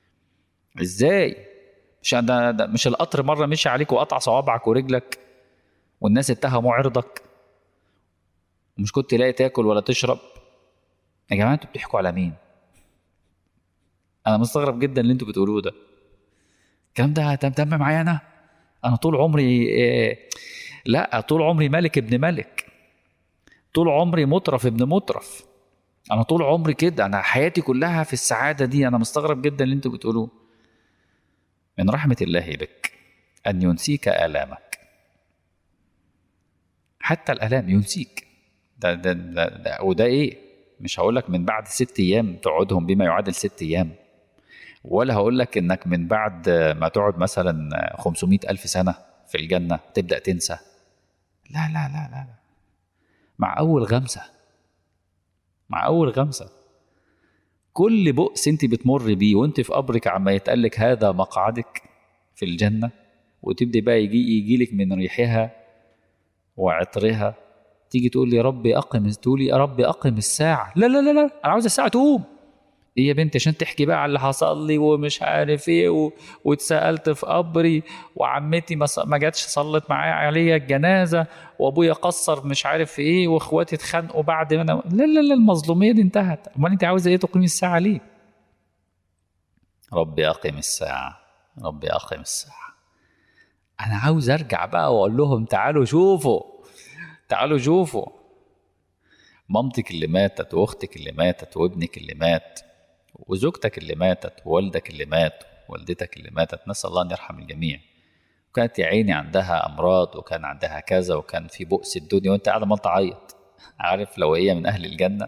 Speaker 1: ازاي مش ده, ده مش القطر مره مشي عليك وقطع صوابعك ورجلك والناس اتهموا عرضك ومش كنت لاقي تاكل ولا تشرب يا جماعه انتوا بتحكوا على مين انا مستغرب جدا اللي انتوا بتقولوه ده الكلام ده تم معايا انا انا طول عمري إيه لا طول عمري ملك ابن ملك طول عمري مطرف ابن مطرف انا طول عمري كده انا حياتي كلها في السعاده دي انا مستغرب جدا اللي انتوا بتقولوه من رحمه الله بك ان ينسيك الامك حتى الالام ينسيك ده ده, ده, ده وده ايه مش هقول لك من بعد ست ايام تقعدهم بما يعادل ست ايام ولا هقول لك انك من بعد ما تقعد مثلا 500 الف سنه في الجنه تبدا تنسى لا لا لا لا, لا. مع اول غمسه مع اول غمسه كل بؤس انت بتمر بيه وانت في قبرك عما يتقالك هذا مقعدك في الجنه وتبدي بقى يجي يجي لك من ريحها وعطرها تيجي تقول لي ربي أقم تقول لي يا ربي أقم الساعة لا لا لا لا أنا عاوز الساعة تقوم ايه يا بنتي عشان تحكي بقى على اللي حصل لي ومش عارف ايه و... واتسالت في قبري وعمتي ما, ص... ما جاتش صلت معايا عليا الجنازه وابويا قصر مش عارف في ايه واخواتي اتخانقوا بعد ما انا لا لا لا المظلوميه دي انتهت امال انت عاوزه ايه تقيمي الساعه ليه ربي اقم الساعه ربي اقم الساعه انا عاوز ارجع بقى واقول لهم تعالوا شوفوا تعالوا شوفوا مامتك اللي ماتت واختك اللي ماتت وابنك اللي مات وزوجتك اللي ماتت ووالدك اللي مات ووالدتك اللي ماتت نسأل الله أن يرحم الجميع وكانت يا عيني عندها أمراض وكان عندها كذا وكان في بؤس الدنيا وأنت قاعد عمال تعيط عارف لو هي من أهل الجنة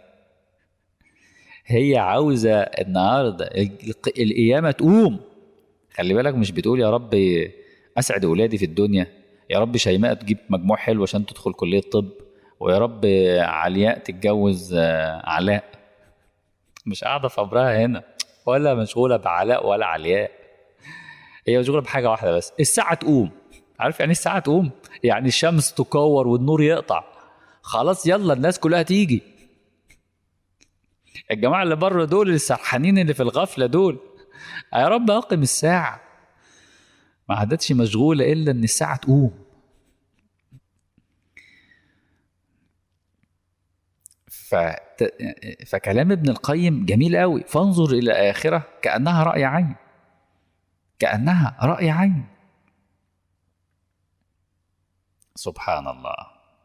Speaker 1: هي عاوزة النهاردة القيامة تقوم خلي بالك مش بتقول يا رب أسعد أولادي في الدنيا يا رب شيماء تجيب مجموع حلو عشان تدخل كلية طب ويا رب علياء تتجوز علاء مش قاعده في قبرها هنا ولا مشغوله بعلاء ولا علياء هي مشغوله بحاجه واحده بس الساعه تقوم عارف يعني الساعه تقوم يعني الشمس تكور والنور يقطع خلاص يلا الناس كلها تيجي الجماعه اللي بره دول السرحانين اللي في الغفله دول يا رب اقم الساعه ما عادتش مشغوله الا ان الساعه تقوم فت... فكلام ابن القيم جميل قوي فانظر الى اخره كانها راي عين كانها راي عين سبحان الله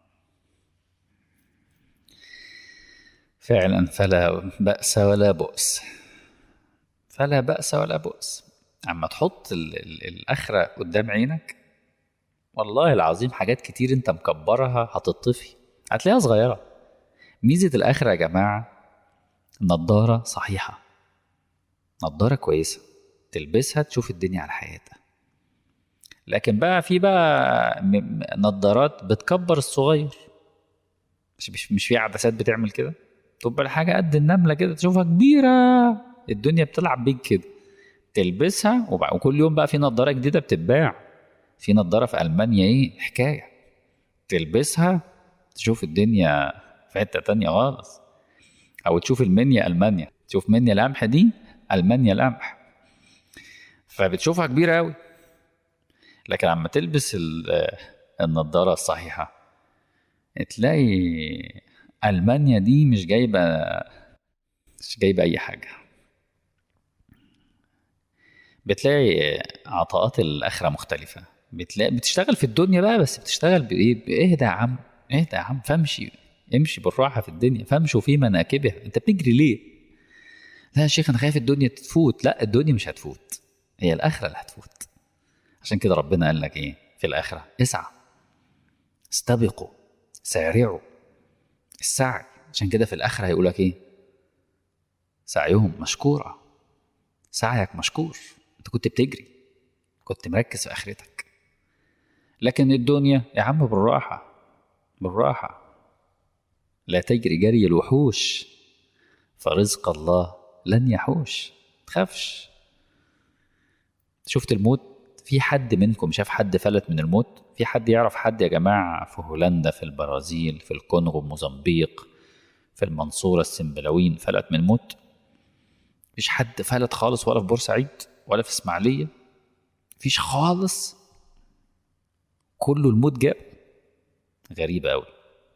Speaker 1: فعلا فلا بأس ولا بؤس فلا بأس ولا بؤس اما تحط ال ال الآخرة قدام عينك والله العظيم حاجات كتير انت مكبرها هتطفي هتلاقيها صغيره ميزة الآخرة يا جماعة نضارة صحيحة نضارة كويسة تلبسها تشوف الدنيا على حياتها لكن بقى في بقى نضارات بتكبر الصغير مش مش, مش في عدسات بتعمل كده تبقى الحاجة قد النملة كده تشوفها كبيرة الدنيا بتلعب بيك كده تلبسها وكل يوم بقى في نضارة جديدة بتتباع في نضارة في ألمانيا إيه حكاية تلبسها تشوف الدنيا في حته تانية خالص او تشوف المنيا المانيا تشوف منيا القمح دي المانيا القمح فبتشوفها كبيره قوي لكن لما تلبس النضاره الصحيحه تلاقي المانيا دي مش جايبه مش جايبه اي حاجه بتلاقي عطاءات الاخره مختلفه بتلاقي بتشتغل في الدنيا بقى بس بتشتغل بايه اهدى يا عم اهدى يا عم فامشي امشي بالراحة في الدنيا فامشوا في مناكبها انت بتجري ليه لا يا شيخ انا خايف الدنيا تفوت لا الدنيا مش هتفوت هي الاخرة اللي هتفوت عشان كده ربنا قال لك ايه في الاخرة اسعى استبقوا سارعوا السعي عشان كده في الاخرة هيقول لك ايه سعيهم مشكورة سعيك مشكور انت كنت بتجري كنت مركز في اخرتك لكن الدنيا يا عم بالراحة بالراحة لا تجري جري الوحوش فرزق الله لن يحوش تخافش شفت الموت في حد منكم شاف حد فلت من الموت في حد يعرف حد يا جماعة في هولندا في البرازيل في الكونغو موزمبيق في المنصورة السنبلاوين فلت من الموت مفيش حد فلت خالص ولا في بورسعيد ولا في اسماعيلية مفيش خالص كله الموت جاب غريبة أوي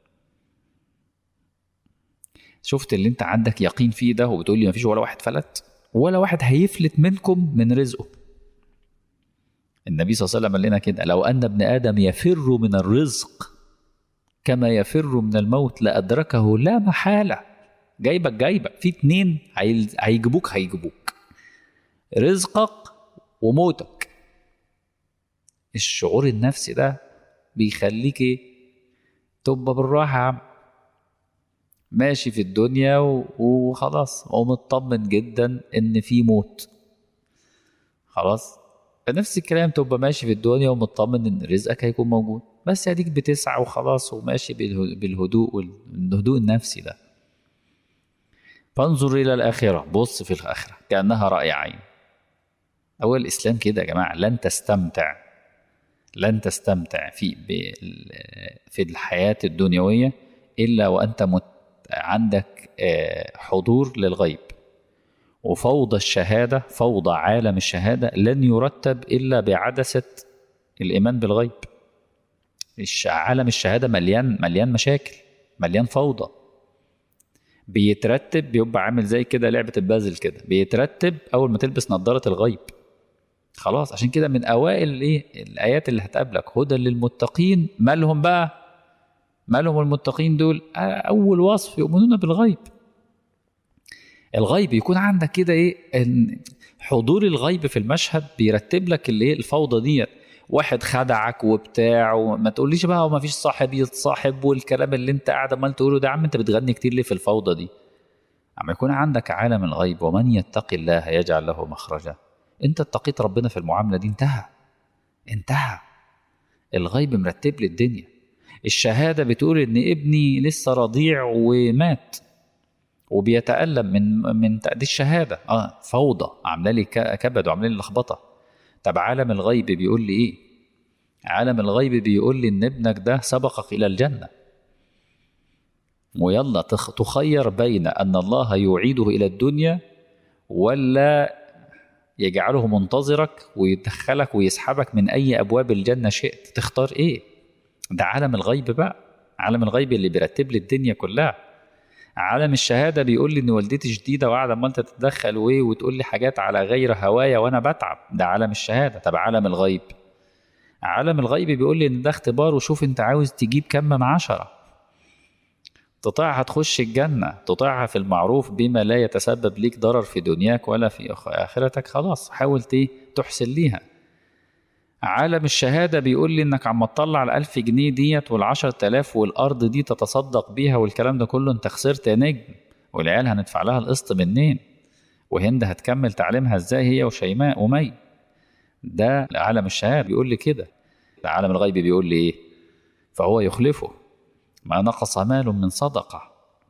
Speaker 1: شفت اللي انت عندك يقين فيه ده وبتقول لي مفيش ولا واحد فلت ولا واحد هيفلت منكم من رزقه النبي صلى الله عليه وسلم قال لنا كده لو ان ابن ادم يفر من الرزق كما يفر من الموت لادركه لا محاله جايبك جايبك في اتنين هيجيبوك هيجيبوك رزقك وموتك الشعور النفسي ده بيخليك ايه تبقى بالراحه يا عم ماشي في الدنيا وخلاص ومطمن جدا ان في موت خلاص نفس الكلام تبقى ماشي في الدنيا ومطمن ان رزقك هيكون موجود بس اديك بتسعى وخلاص وماشي بالهدوء والهدوء النفسي ده فانظر الى الاخره بص في الاخره كانها راي عين اول الاسلام كده يا جماعه لن تستمتع لن تستمتع في بال- في الحياة الدنيوية إلا وأنت مت عندك آه، حضور للغيب وفوضى الشهادة فوضى عالم الشهادة لن يرتب إلا بعدسة الإيمان بالغيب الش- عالم الشهادة مليان مليان مشاكل مليان فوضى بيترتب بيبقى عامل زي كده لعبة البازل كده بيترتب أول ما تلبس نظارة الغيب خلاص عشان كده من أوائل الإيه الآيات اللي هتقابلك هدى للمتقين مالهم بقى مالهم المتقين دول آه، أول وصف يؤمنون بالغيب الغيب يكون عندك كده ايه إن حضور الغيب في المشهد بيرتب لك اللي ايه الفوضى ديت واحد خدعك وبتاع وما تقوليش بقى وما فيش صاحب يتصاحب والكلام اللي انت قاعد عمال تقوله ده يا عم انت بتغني كتير ليه في الفوضى دي اما يكون عندك عالم الغيب ومن يتقي الله يجعل له مخرجا انت اتقيت ربنا في المعامله دي انتهى انتهى الغيب مرتب لي الدنيا الشهاده بتقول ان ابني لسه رضيع ومات وبيتألم من من تأدي الشهادة اه فوضى عاملة لي ك- كبد وعاملة لي لخبطة طب عالم الغيب بيقول لي ايه؟ عالم الغيب بيقول لي ان ابنك ده سبقك إلى الجنة ويلا تخ- تخير بين أن الله يعيده إلى الدنيا ولا يجعله منتظرك ويدخلك ويسحبك من أي أبواب الجنة شئت تختار إيه؟ ده عالم الغيب بقى عالم الغيب اللي بيرتب لي الدنيا كلها عالم الشهاده بيقول لي ان والدتي شديده وقاعده عمال تتدخل وايه وتقول لي حاجات على غير هوايا وانا بتعب ده عالم الشهاده طب عالم الغيب عالم الغيب بيقول لي ان ده اختبار وشوف انت عاوز تجيب كم من عشرة تطيعها تخش الجنة تطيعها في المعروف بما لا يتسبب ليك ضرر في دنياك ولا في أخ- آخرتك خلاص حاول ت- تحسن ليها عالم الشهادة بيقول لي انك عم تطلع الألف جنيه ديت والعشر تلاف والأرض دي تتصدق بيها والكلام ده كله انت خسرت يا نجم والعيال هندفع لها القسط منين وهند هتكمل تعليمها ازاي هي وشيماء ومي ده عالم الشهادة بيقول لي كده عالم الغيب بيقول لي ايه فهو يخلفه ما نقص مال من صدقة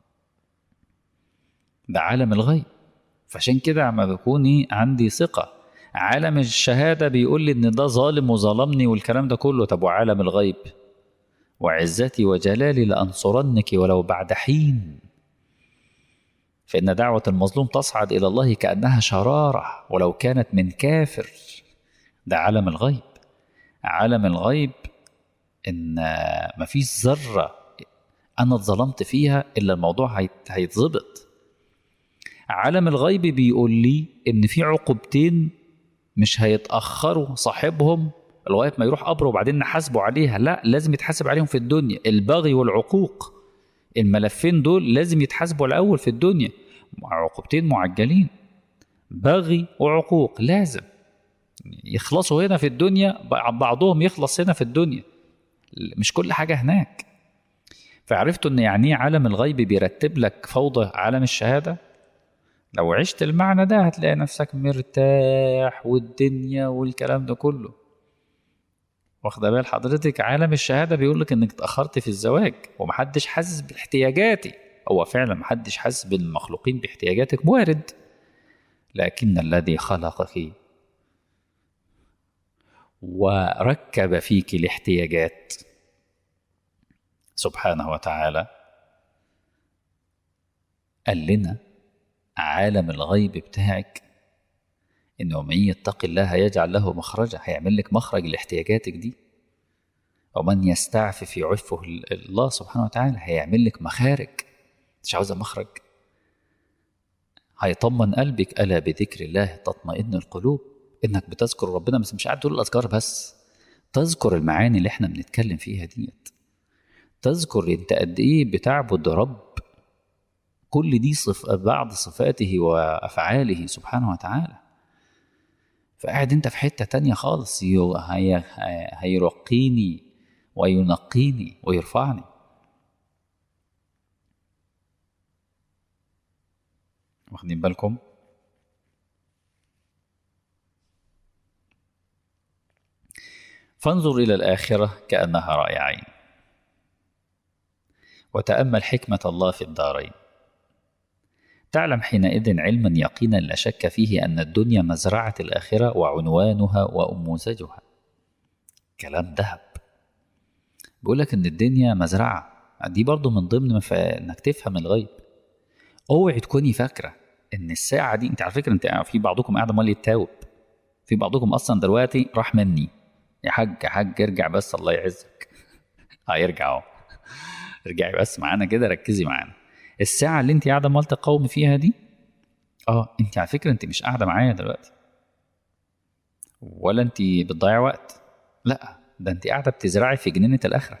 Speaker 1: ده عالم الغيب فعشان كده عم بكون ايه عندي ثقة عالم الشهادة بيقول لي ان ده ظالم وظلمني والكلام ده كله طب وعالم الغيب وعزتي وجلالي لأنصرنك ولو بعد حين فإن دعوة المظلوم تصعد إلى الله كأنها شرارة ولو كانت من كافر ده عالم الغيب عالم الغيب إن مفيش ذرة أنا اتظلمت فيها إلا الموضوع هيت- هيتظبط عالم الغيب بيقول لي إن في عقوبتين مش هيتأخروا صاحبهم لغاية ما يروح قبره وبعدين نحاسبه عليها لا لازم يتحاسب عليهم في الدنيا البغي والعقوق الملفين دول لازم يتحاسبوا الأول في الدنيا عقوبتين معجلين بغي وعقوق لازم يخلصوا هنا في الدنيا بعضهم يخلص هنا في الدنيا مش كل حاجة هناك فعرفتوا ان يعني ايه عالم الغيب بيرتب لك فوضى عالم الشهادة لو عشت المعنى ده هتلاقي نفسك مرتاح والدنيا والكلام ده كله واخده بال حضرتك عالم الشهادة بيقول لك انك اتأخرت في الزواج ومحدش حاسس باحتياجاتي هو فعلا محدش حاسس بالمخلوقين باحتياجاتك وارد لكن الذي خلقك وركب فيك الاحتياجات سبحانه وتعالى قال لنا عالم الغيب بتاعك انه من يتق الله يجعل له مخرجا هيعمل لك مخرج لاحتياجاتك دي ومن يستعفف يعفه الله سبحانه وتعالى هيعمل لك مخارج مش عاوزه مخرج هيطمن قلبك الا بذكر الله تطمئن القلوب انك بتذكر ربنا بس مش قاعد تقول الاذكار بس تذكر المعاني اللي احنا بنتكلم فيها ديت تذكر انت قد ايه بتعبد رب كل دي صف بعض صفاته وافعاله سبحانه وتعالى فقاعد انت في حته تانية خالص هي هيرقيني وينقيني ويرفعني واخدين بالكم فانظر الى الاخره كانها راي عين وتامل حكمه الله في الدارين تعلم حينئذ علما يقينا لا شك فيه ان الدنيا مزرعه الاخره وعنوانها واموزجها كلام ذهب بيقول لك ان الدنيا مزرعه دي برضو من ضمن مف... انك تفهم الغيب اوعي تكوني فاكره ان الساعه دي انت على فكره انت في بعضكم قاعد امال يتاوب في بعضكم اصلا دلوقتي راح مني يا حاج يا حاج ارجع بس الله يعزك هيرجع اهو ارجعي بس معانا كده ركزي معانا الساعه اللي انت قاعده امال تقاومي فيها دي اه انت على فكره انت مش قاعده معايا دلوقتي ولا انت بتضيع وقت لا ده انت قاعده بتزرعي في جنينه الاخره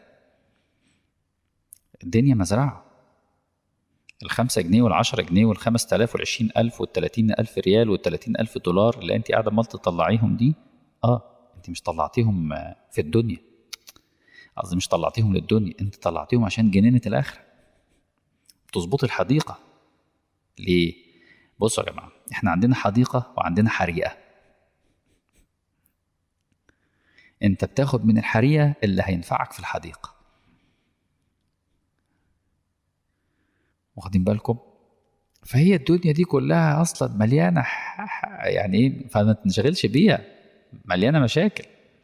Speaker 1: الدنيا مزرعه الخمسة جنيه والعشرة جنيه والخمس تلاف والعشرين ألف والتلاتين ألف ريال والتلاتين ألف دولار اللي أنت قاعدة مال تطلعيهم دي آه أنت مش طلعتيهم في الدنيا قصدي مش طلعتيهم للدنيا أنت طلعتيهم عشان جنينة الآخرة تظبطي الحديقة ليه؟ بصوا يا جماعة إحنا عندنا حديقة وعندنا حريقة أنت بتاخد من الحريقة اللي هينفعك في الحديقة واخدين بالكم فهي الدنيا دي كلها اصلا مليانه يعني ايه فما تنشغلش بيها مليانه مشاكل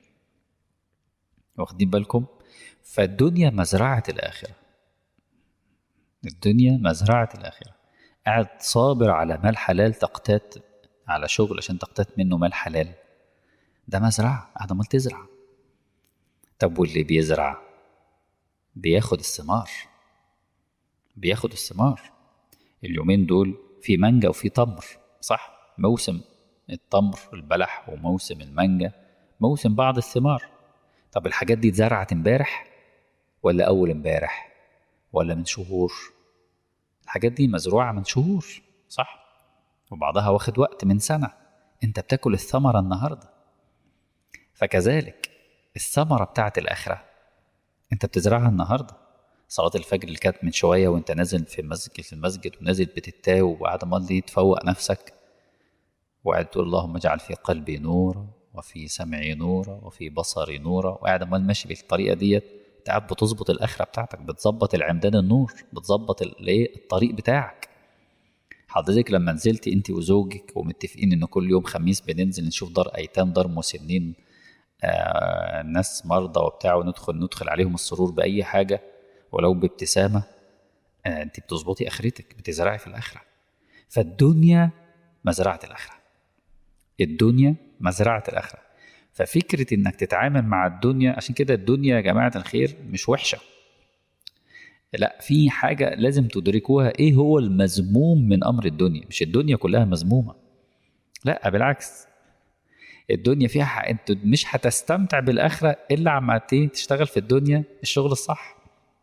Speaker 1: واخدين بالكم فالدنيا مزرعه الاخره الدنيا مزرعه الاخره قاعد صابر على مال حلال تقتات على شغل عشان تقتات منه مال حلال ده مزرعه قاعد امال تزرع طب واللي بيزرع بياخد الثمار بياخد الثمار اليومين دول في مانجا وفي تمر صح موسم التمر البلح وموسم المانجا موسم بعض الثمار طب الحاجات دي اتزرعت امبارح ولا اول امبارح ولا من شهور الحاجات دي مزروعة من شهور صح وبعضها واخد وقت من سنة انت بتاكل الثمرة النهاردة فكذلك الثمرة بتاعت الآخرة انت بتزرعها النهارده صلاة الفجر اللي كانت من شوية وانت نازل في المسجد في المسجد ونازل بتتاوب وقاعد امال تفوق نفسك وقاعد تقول اللهم اجعل في قلبي نورا وفي سمعي نورا وفي بصري نورا وقاعد امال ماشي بالطريقة ديت انت قاعد بتظبط الآخرة بتاعتك بتظبط العمدان النور بتظبط الايه الطريق بتاعك حضرتك لما نزلتي انت وزوجك ومتفقين ان كل يوم خميس بننزل نشوف دار ايتام دار مسنين آه ناس مرضى وبتاع وندخل ندخل عليهم السرور باي حاجه ولو بابتسامة آه انت بتظبطي اخرتك بتزرعي في الاخرة فالدنيا مزرعة الاخرة الدنيا مزرعة الاخرة ففكرة انك تتعامل مع الدنيا عشان كده الدنيا يا جماعة الخير مش وحشة لا في حاجة لازم تدركوها ايه هو المذموم من امر الدنيا مش الدنيا كلها مذمومة لا بالعكس الدنيا فيها حق. انت مش هتستمتع بالاخره الا عما تشتغل في الدنيا الشغل الصح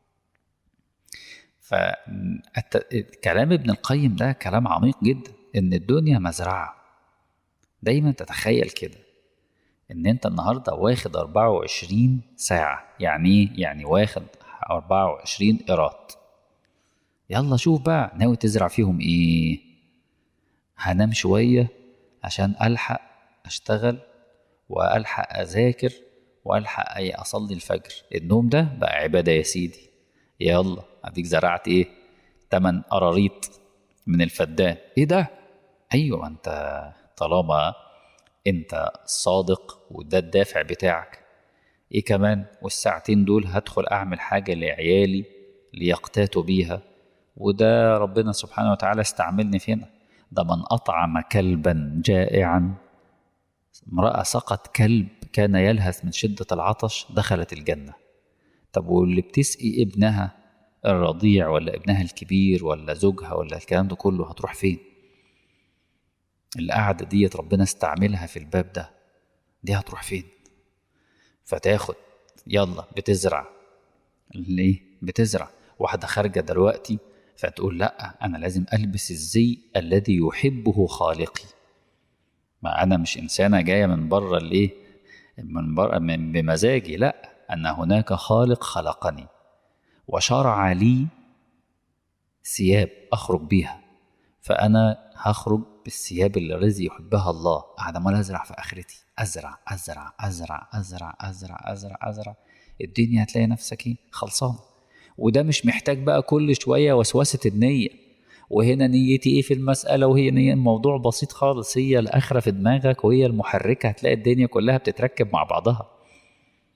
Speaker 1: فكلام ابن القيم ده كلام عميق جدا ان الدنيا مزرعه دايما تتخيل كده ان انت النهارده واخد 24 ساعه يعني ايه يعني واخد 24 قيراط يلا شوف بقى ناوي تزرع فيهم ايه هنام شويه عشان الحق اشتغل والحق اذاكر والحق اي اصلي الفجر النوم ده بقى عباده يا سيدي يلا اديك زرعت ايه تمن قراريط من الفدان ايه ده ايوه انت طالما انت صادق وده الدافع بتاعك ايه كمان والساعتين دول هدخل اعمل حاجه لعيالي ليقتاتوا بيها وده ربنا سبحانه وتعالى استعملني فينا ده من اطعم كلبا جائعا امراه سقط كلب كان يلهث من شده العطش دخلت الجنه طب واللي بتسقي ابنها الرضيع ولا ابنها الكبير ولا زوجها ولا الكلام ده كله هتروح فين القعدة ديت ربنا استعملها في الباب ده دي هتروح فين فتاخد يلا بتزرع ليه بتزرع واحدة خارجة دلوقتي فتقول لا أنا لازم ألبس الزي الذي يحبه خالقي ما أنا مش إنسانة جاية من بره الإيه من بره من بمزاجي لا أن هناك خالق خلقني وشرع لي ثياب أخرج بيها فأنا هخرج بالثياب الذي يحبها الله قاعد عمال أزرع في آخرتي أزرع أزرع أزرع أزرع أزرع أزرع أزرع الدنيا هتلاقي نفسك إيه خلصانة وده مش محتاج بقى كل شوية وسوسة النية وهنا نيتي ايه في المسألة وهي نية الموضوع بسيط خالص هي الآخرة في دماغك وهي المحركة هتلاقي الدنيا كلها بتتركب مع بعضها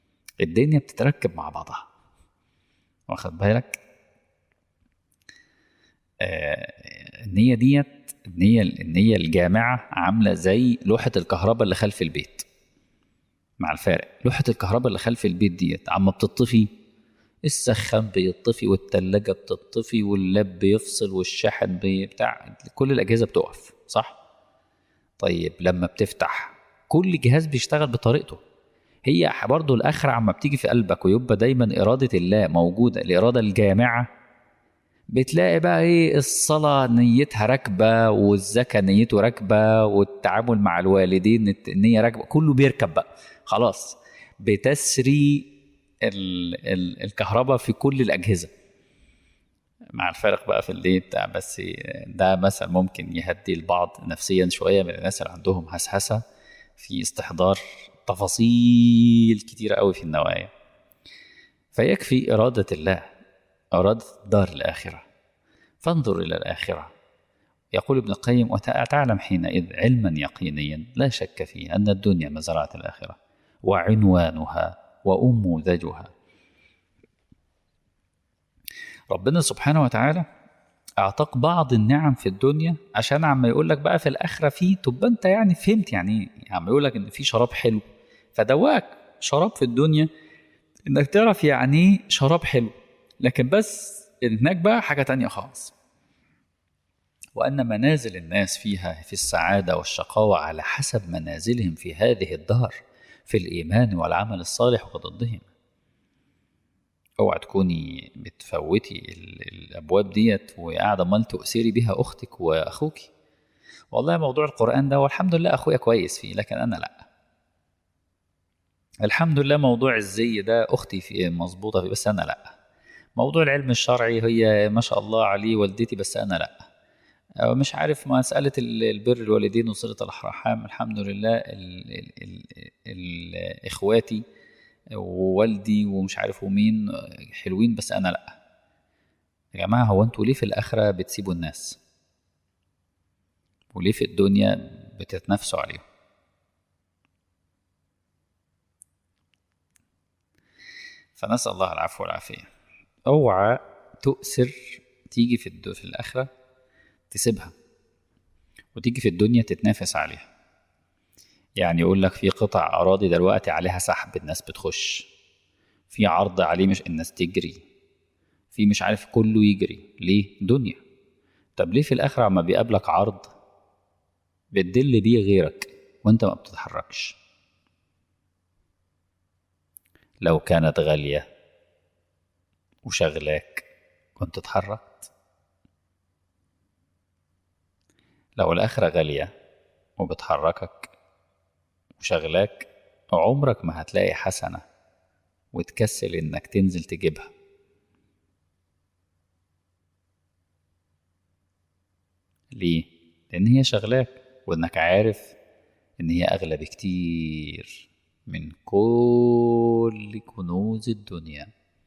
Speaker 1: الدنيا بتتركب مع بعضها واخد بالك آه النية ديت النية النية الجامعة عاملة زي لوحة الكهرباء اللي خلف البيت مع الفارق لوحة الكهرباء اللي خلف البيت ديت عما بتطفي السخان بيطفي والتلاجة بتطفي واللاب بيفصل والشاحن بتاع كل الأجهزة بتقف صح؟ طيب لما بتفتح كل جهاز بيشتغل بطريقته هي برضه الآخرة عما بتيجي في قلبك ويبقى دايما إرادة الله موجودة الإرادة الجامعة بتلاقي بقى ايه الصلاة نيتها راكبة والزكاة نيته راكبة والتعامل مع الوالدين النية راكبة كله بيركب بقى خلاص بتسري ال ال الكهرباء في كل الأجهزة مع الفارق بقى في اللي بتاع بس ده مثلا ممكن يهدي البعض نفسيا شوية من الناس اللي عندهم هسهسة في استحضار تفاصيل كتيرة قوي في النوايا فيكفي إرادة الله أرادت الدار الآخرة فانظر إلى الآخرة يقول ابن القيم وتعلم حينئذ علما يقينيا لا شك فيه أن الدنيا مزرعة الآخرة وعنوانها وأموذجها ربنا سبحانه وتعالى أعطاك بعض النعم في الدنيا عشان عم يقول لك بقى في الآخرة فيه تبقى أنت يعني فهمت يعني عم يقول لك إن في شراب حلو فدواك شراب في الدنيا إنك تعرف يعني شراب حلو لكن بس هناك بقى حاجة تانية خالص وأن منازل الناس فيها في السعادة والشقاوة على حسب منازلهم في هذه الدار في الإيمان والعمل الصالح وضدهم اوعى تكوني بتفوتي الابواب ديت وقاعده امال تؤثري بها اختك واخوك والله موضوع القران ده والحمد لله اخويا كويس فيه لكن انا لا الحمد لله موضوع الزي ده اختي فيه مظبوطه فيه بس انا لا موضوع العلم الشرعي هي ما شاء الله عليه والدتي بس انا لا مش عارف مسألة البر الوالدين وصلة الأرحام الحمد لله ال ال ال ال إخواتي ووالدي ومش عارف ومين حلوين بس أنا لأ يا جماعة هو أنتوا ليه في الآخرة بتسيبوا الناس وليه في الدنيا بتتنافسوا عليهم فنسأل الله العفو والعافية اوعى تؤثر تيجي في الدو في الآخرة تسيبها وتيجي في الدنيا تتنافس عليها يعني يقول لك في قطع أراضي دلوقتي عليها سحب الناس بتخش في عرض عليه مش الناس تجري في مش عارف كله يجري ليه دنيا طب ليه في الآخرة عما بيقابلك عرض بتدل بيه غيرك وانت ما بتتحركش لو كانت غالية وشغلاك كنت اتحركت لو الآخرة غالية وبتحركك وشغلاك عمرك ما هتلاقي حسنة وتكسل إنك تنزل تجيبها ليه؟ لأن هي شغلاك وإنك عارف إن هي أغلى بكتير من كل كنوز الدنيا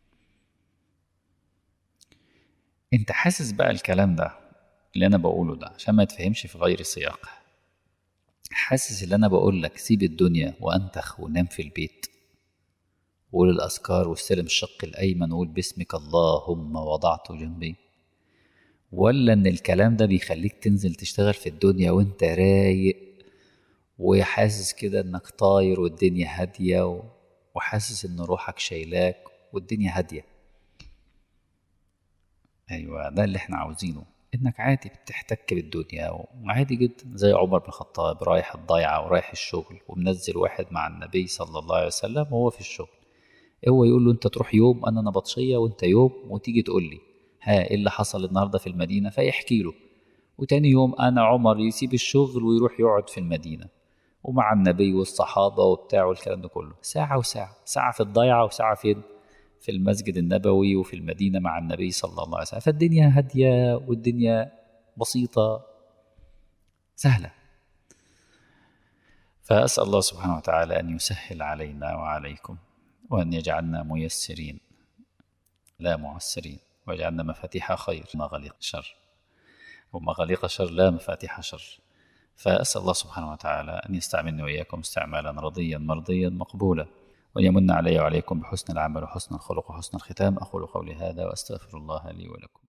Speaker 1: انت حاسس بقى الكلام ده اللي انا بقوله ده عشان ما يتفهمش في غير سياق حاسس اللي انا بقول لك سيب الدنيا وانتخ ونام في البيت وقول الاذكار واستلم الشق الايمن وقول باسمك اللهم وضعت جنبي ولا ان الكلام ده بيخليك تنزل تشتغل في الدنيا وانت رايق وحاسس كده انك طاير والدنيا هاديه وحاسس ان روحك شايلاك والدنيا هاديه ايوه ده اللي احنا عاوزينه انك عادي بتحتك بالدنيا وعادي جدا زي عمر بن الخطاب رايح الضيعة ورايح الشغل ومنزل واحد مع النبي صلى الله عليه وسلم وهو في الشغل هو يقول له انت تروح يوم انا نبطشية وانت يوم وتيجي تقول لي ها ايه اللي حصل النهارده في المدينة فيحكي له وتاني يوم انا عمر يسيب الشغل ويروح يقعد في المدينة ومع النبي والصحابة وبتاع والكلام ده كله ساعة وساعة ساعة في الضيعة وساعة فين في المسجد النبوي وفي المدينة مع النبي صلى الله عليه وسلم فالدنيا هادية والدنيا بسيطة سهلة فأسأل الله سبحانه وتعالى أن يسهل علينا وعليكم وأن يجعلنا ميسرين لا معسرين ويجعلنا مفاتيح خير مغاليق شر ومغاليق شر لا مفاتيح شر فأسأل الله سبحانه وتعالى أن يستعملني وإياكم استعمالا رضيا مرضيا مقبولا وأن يمن علي وعليكم بحسن العمل وحسن الخلق وحسن الختام أقول قولي هذا وأستغفر الله لي ولكم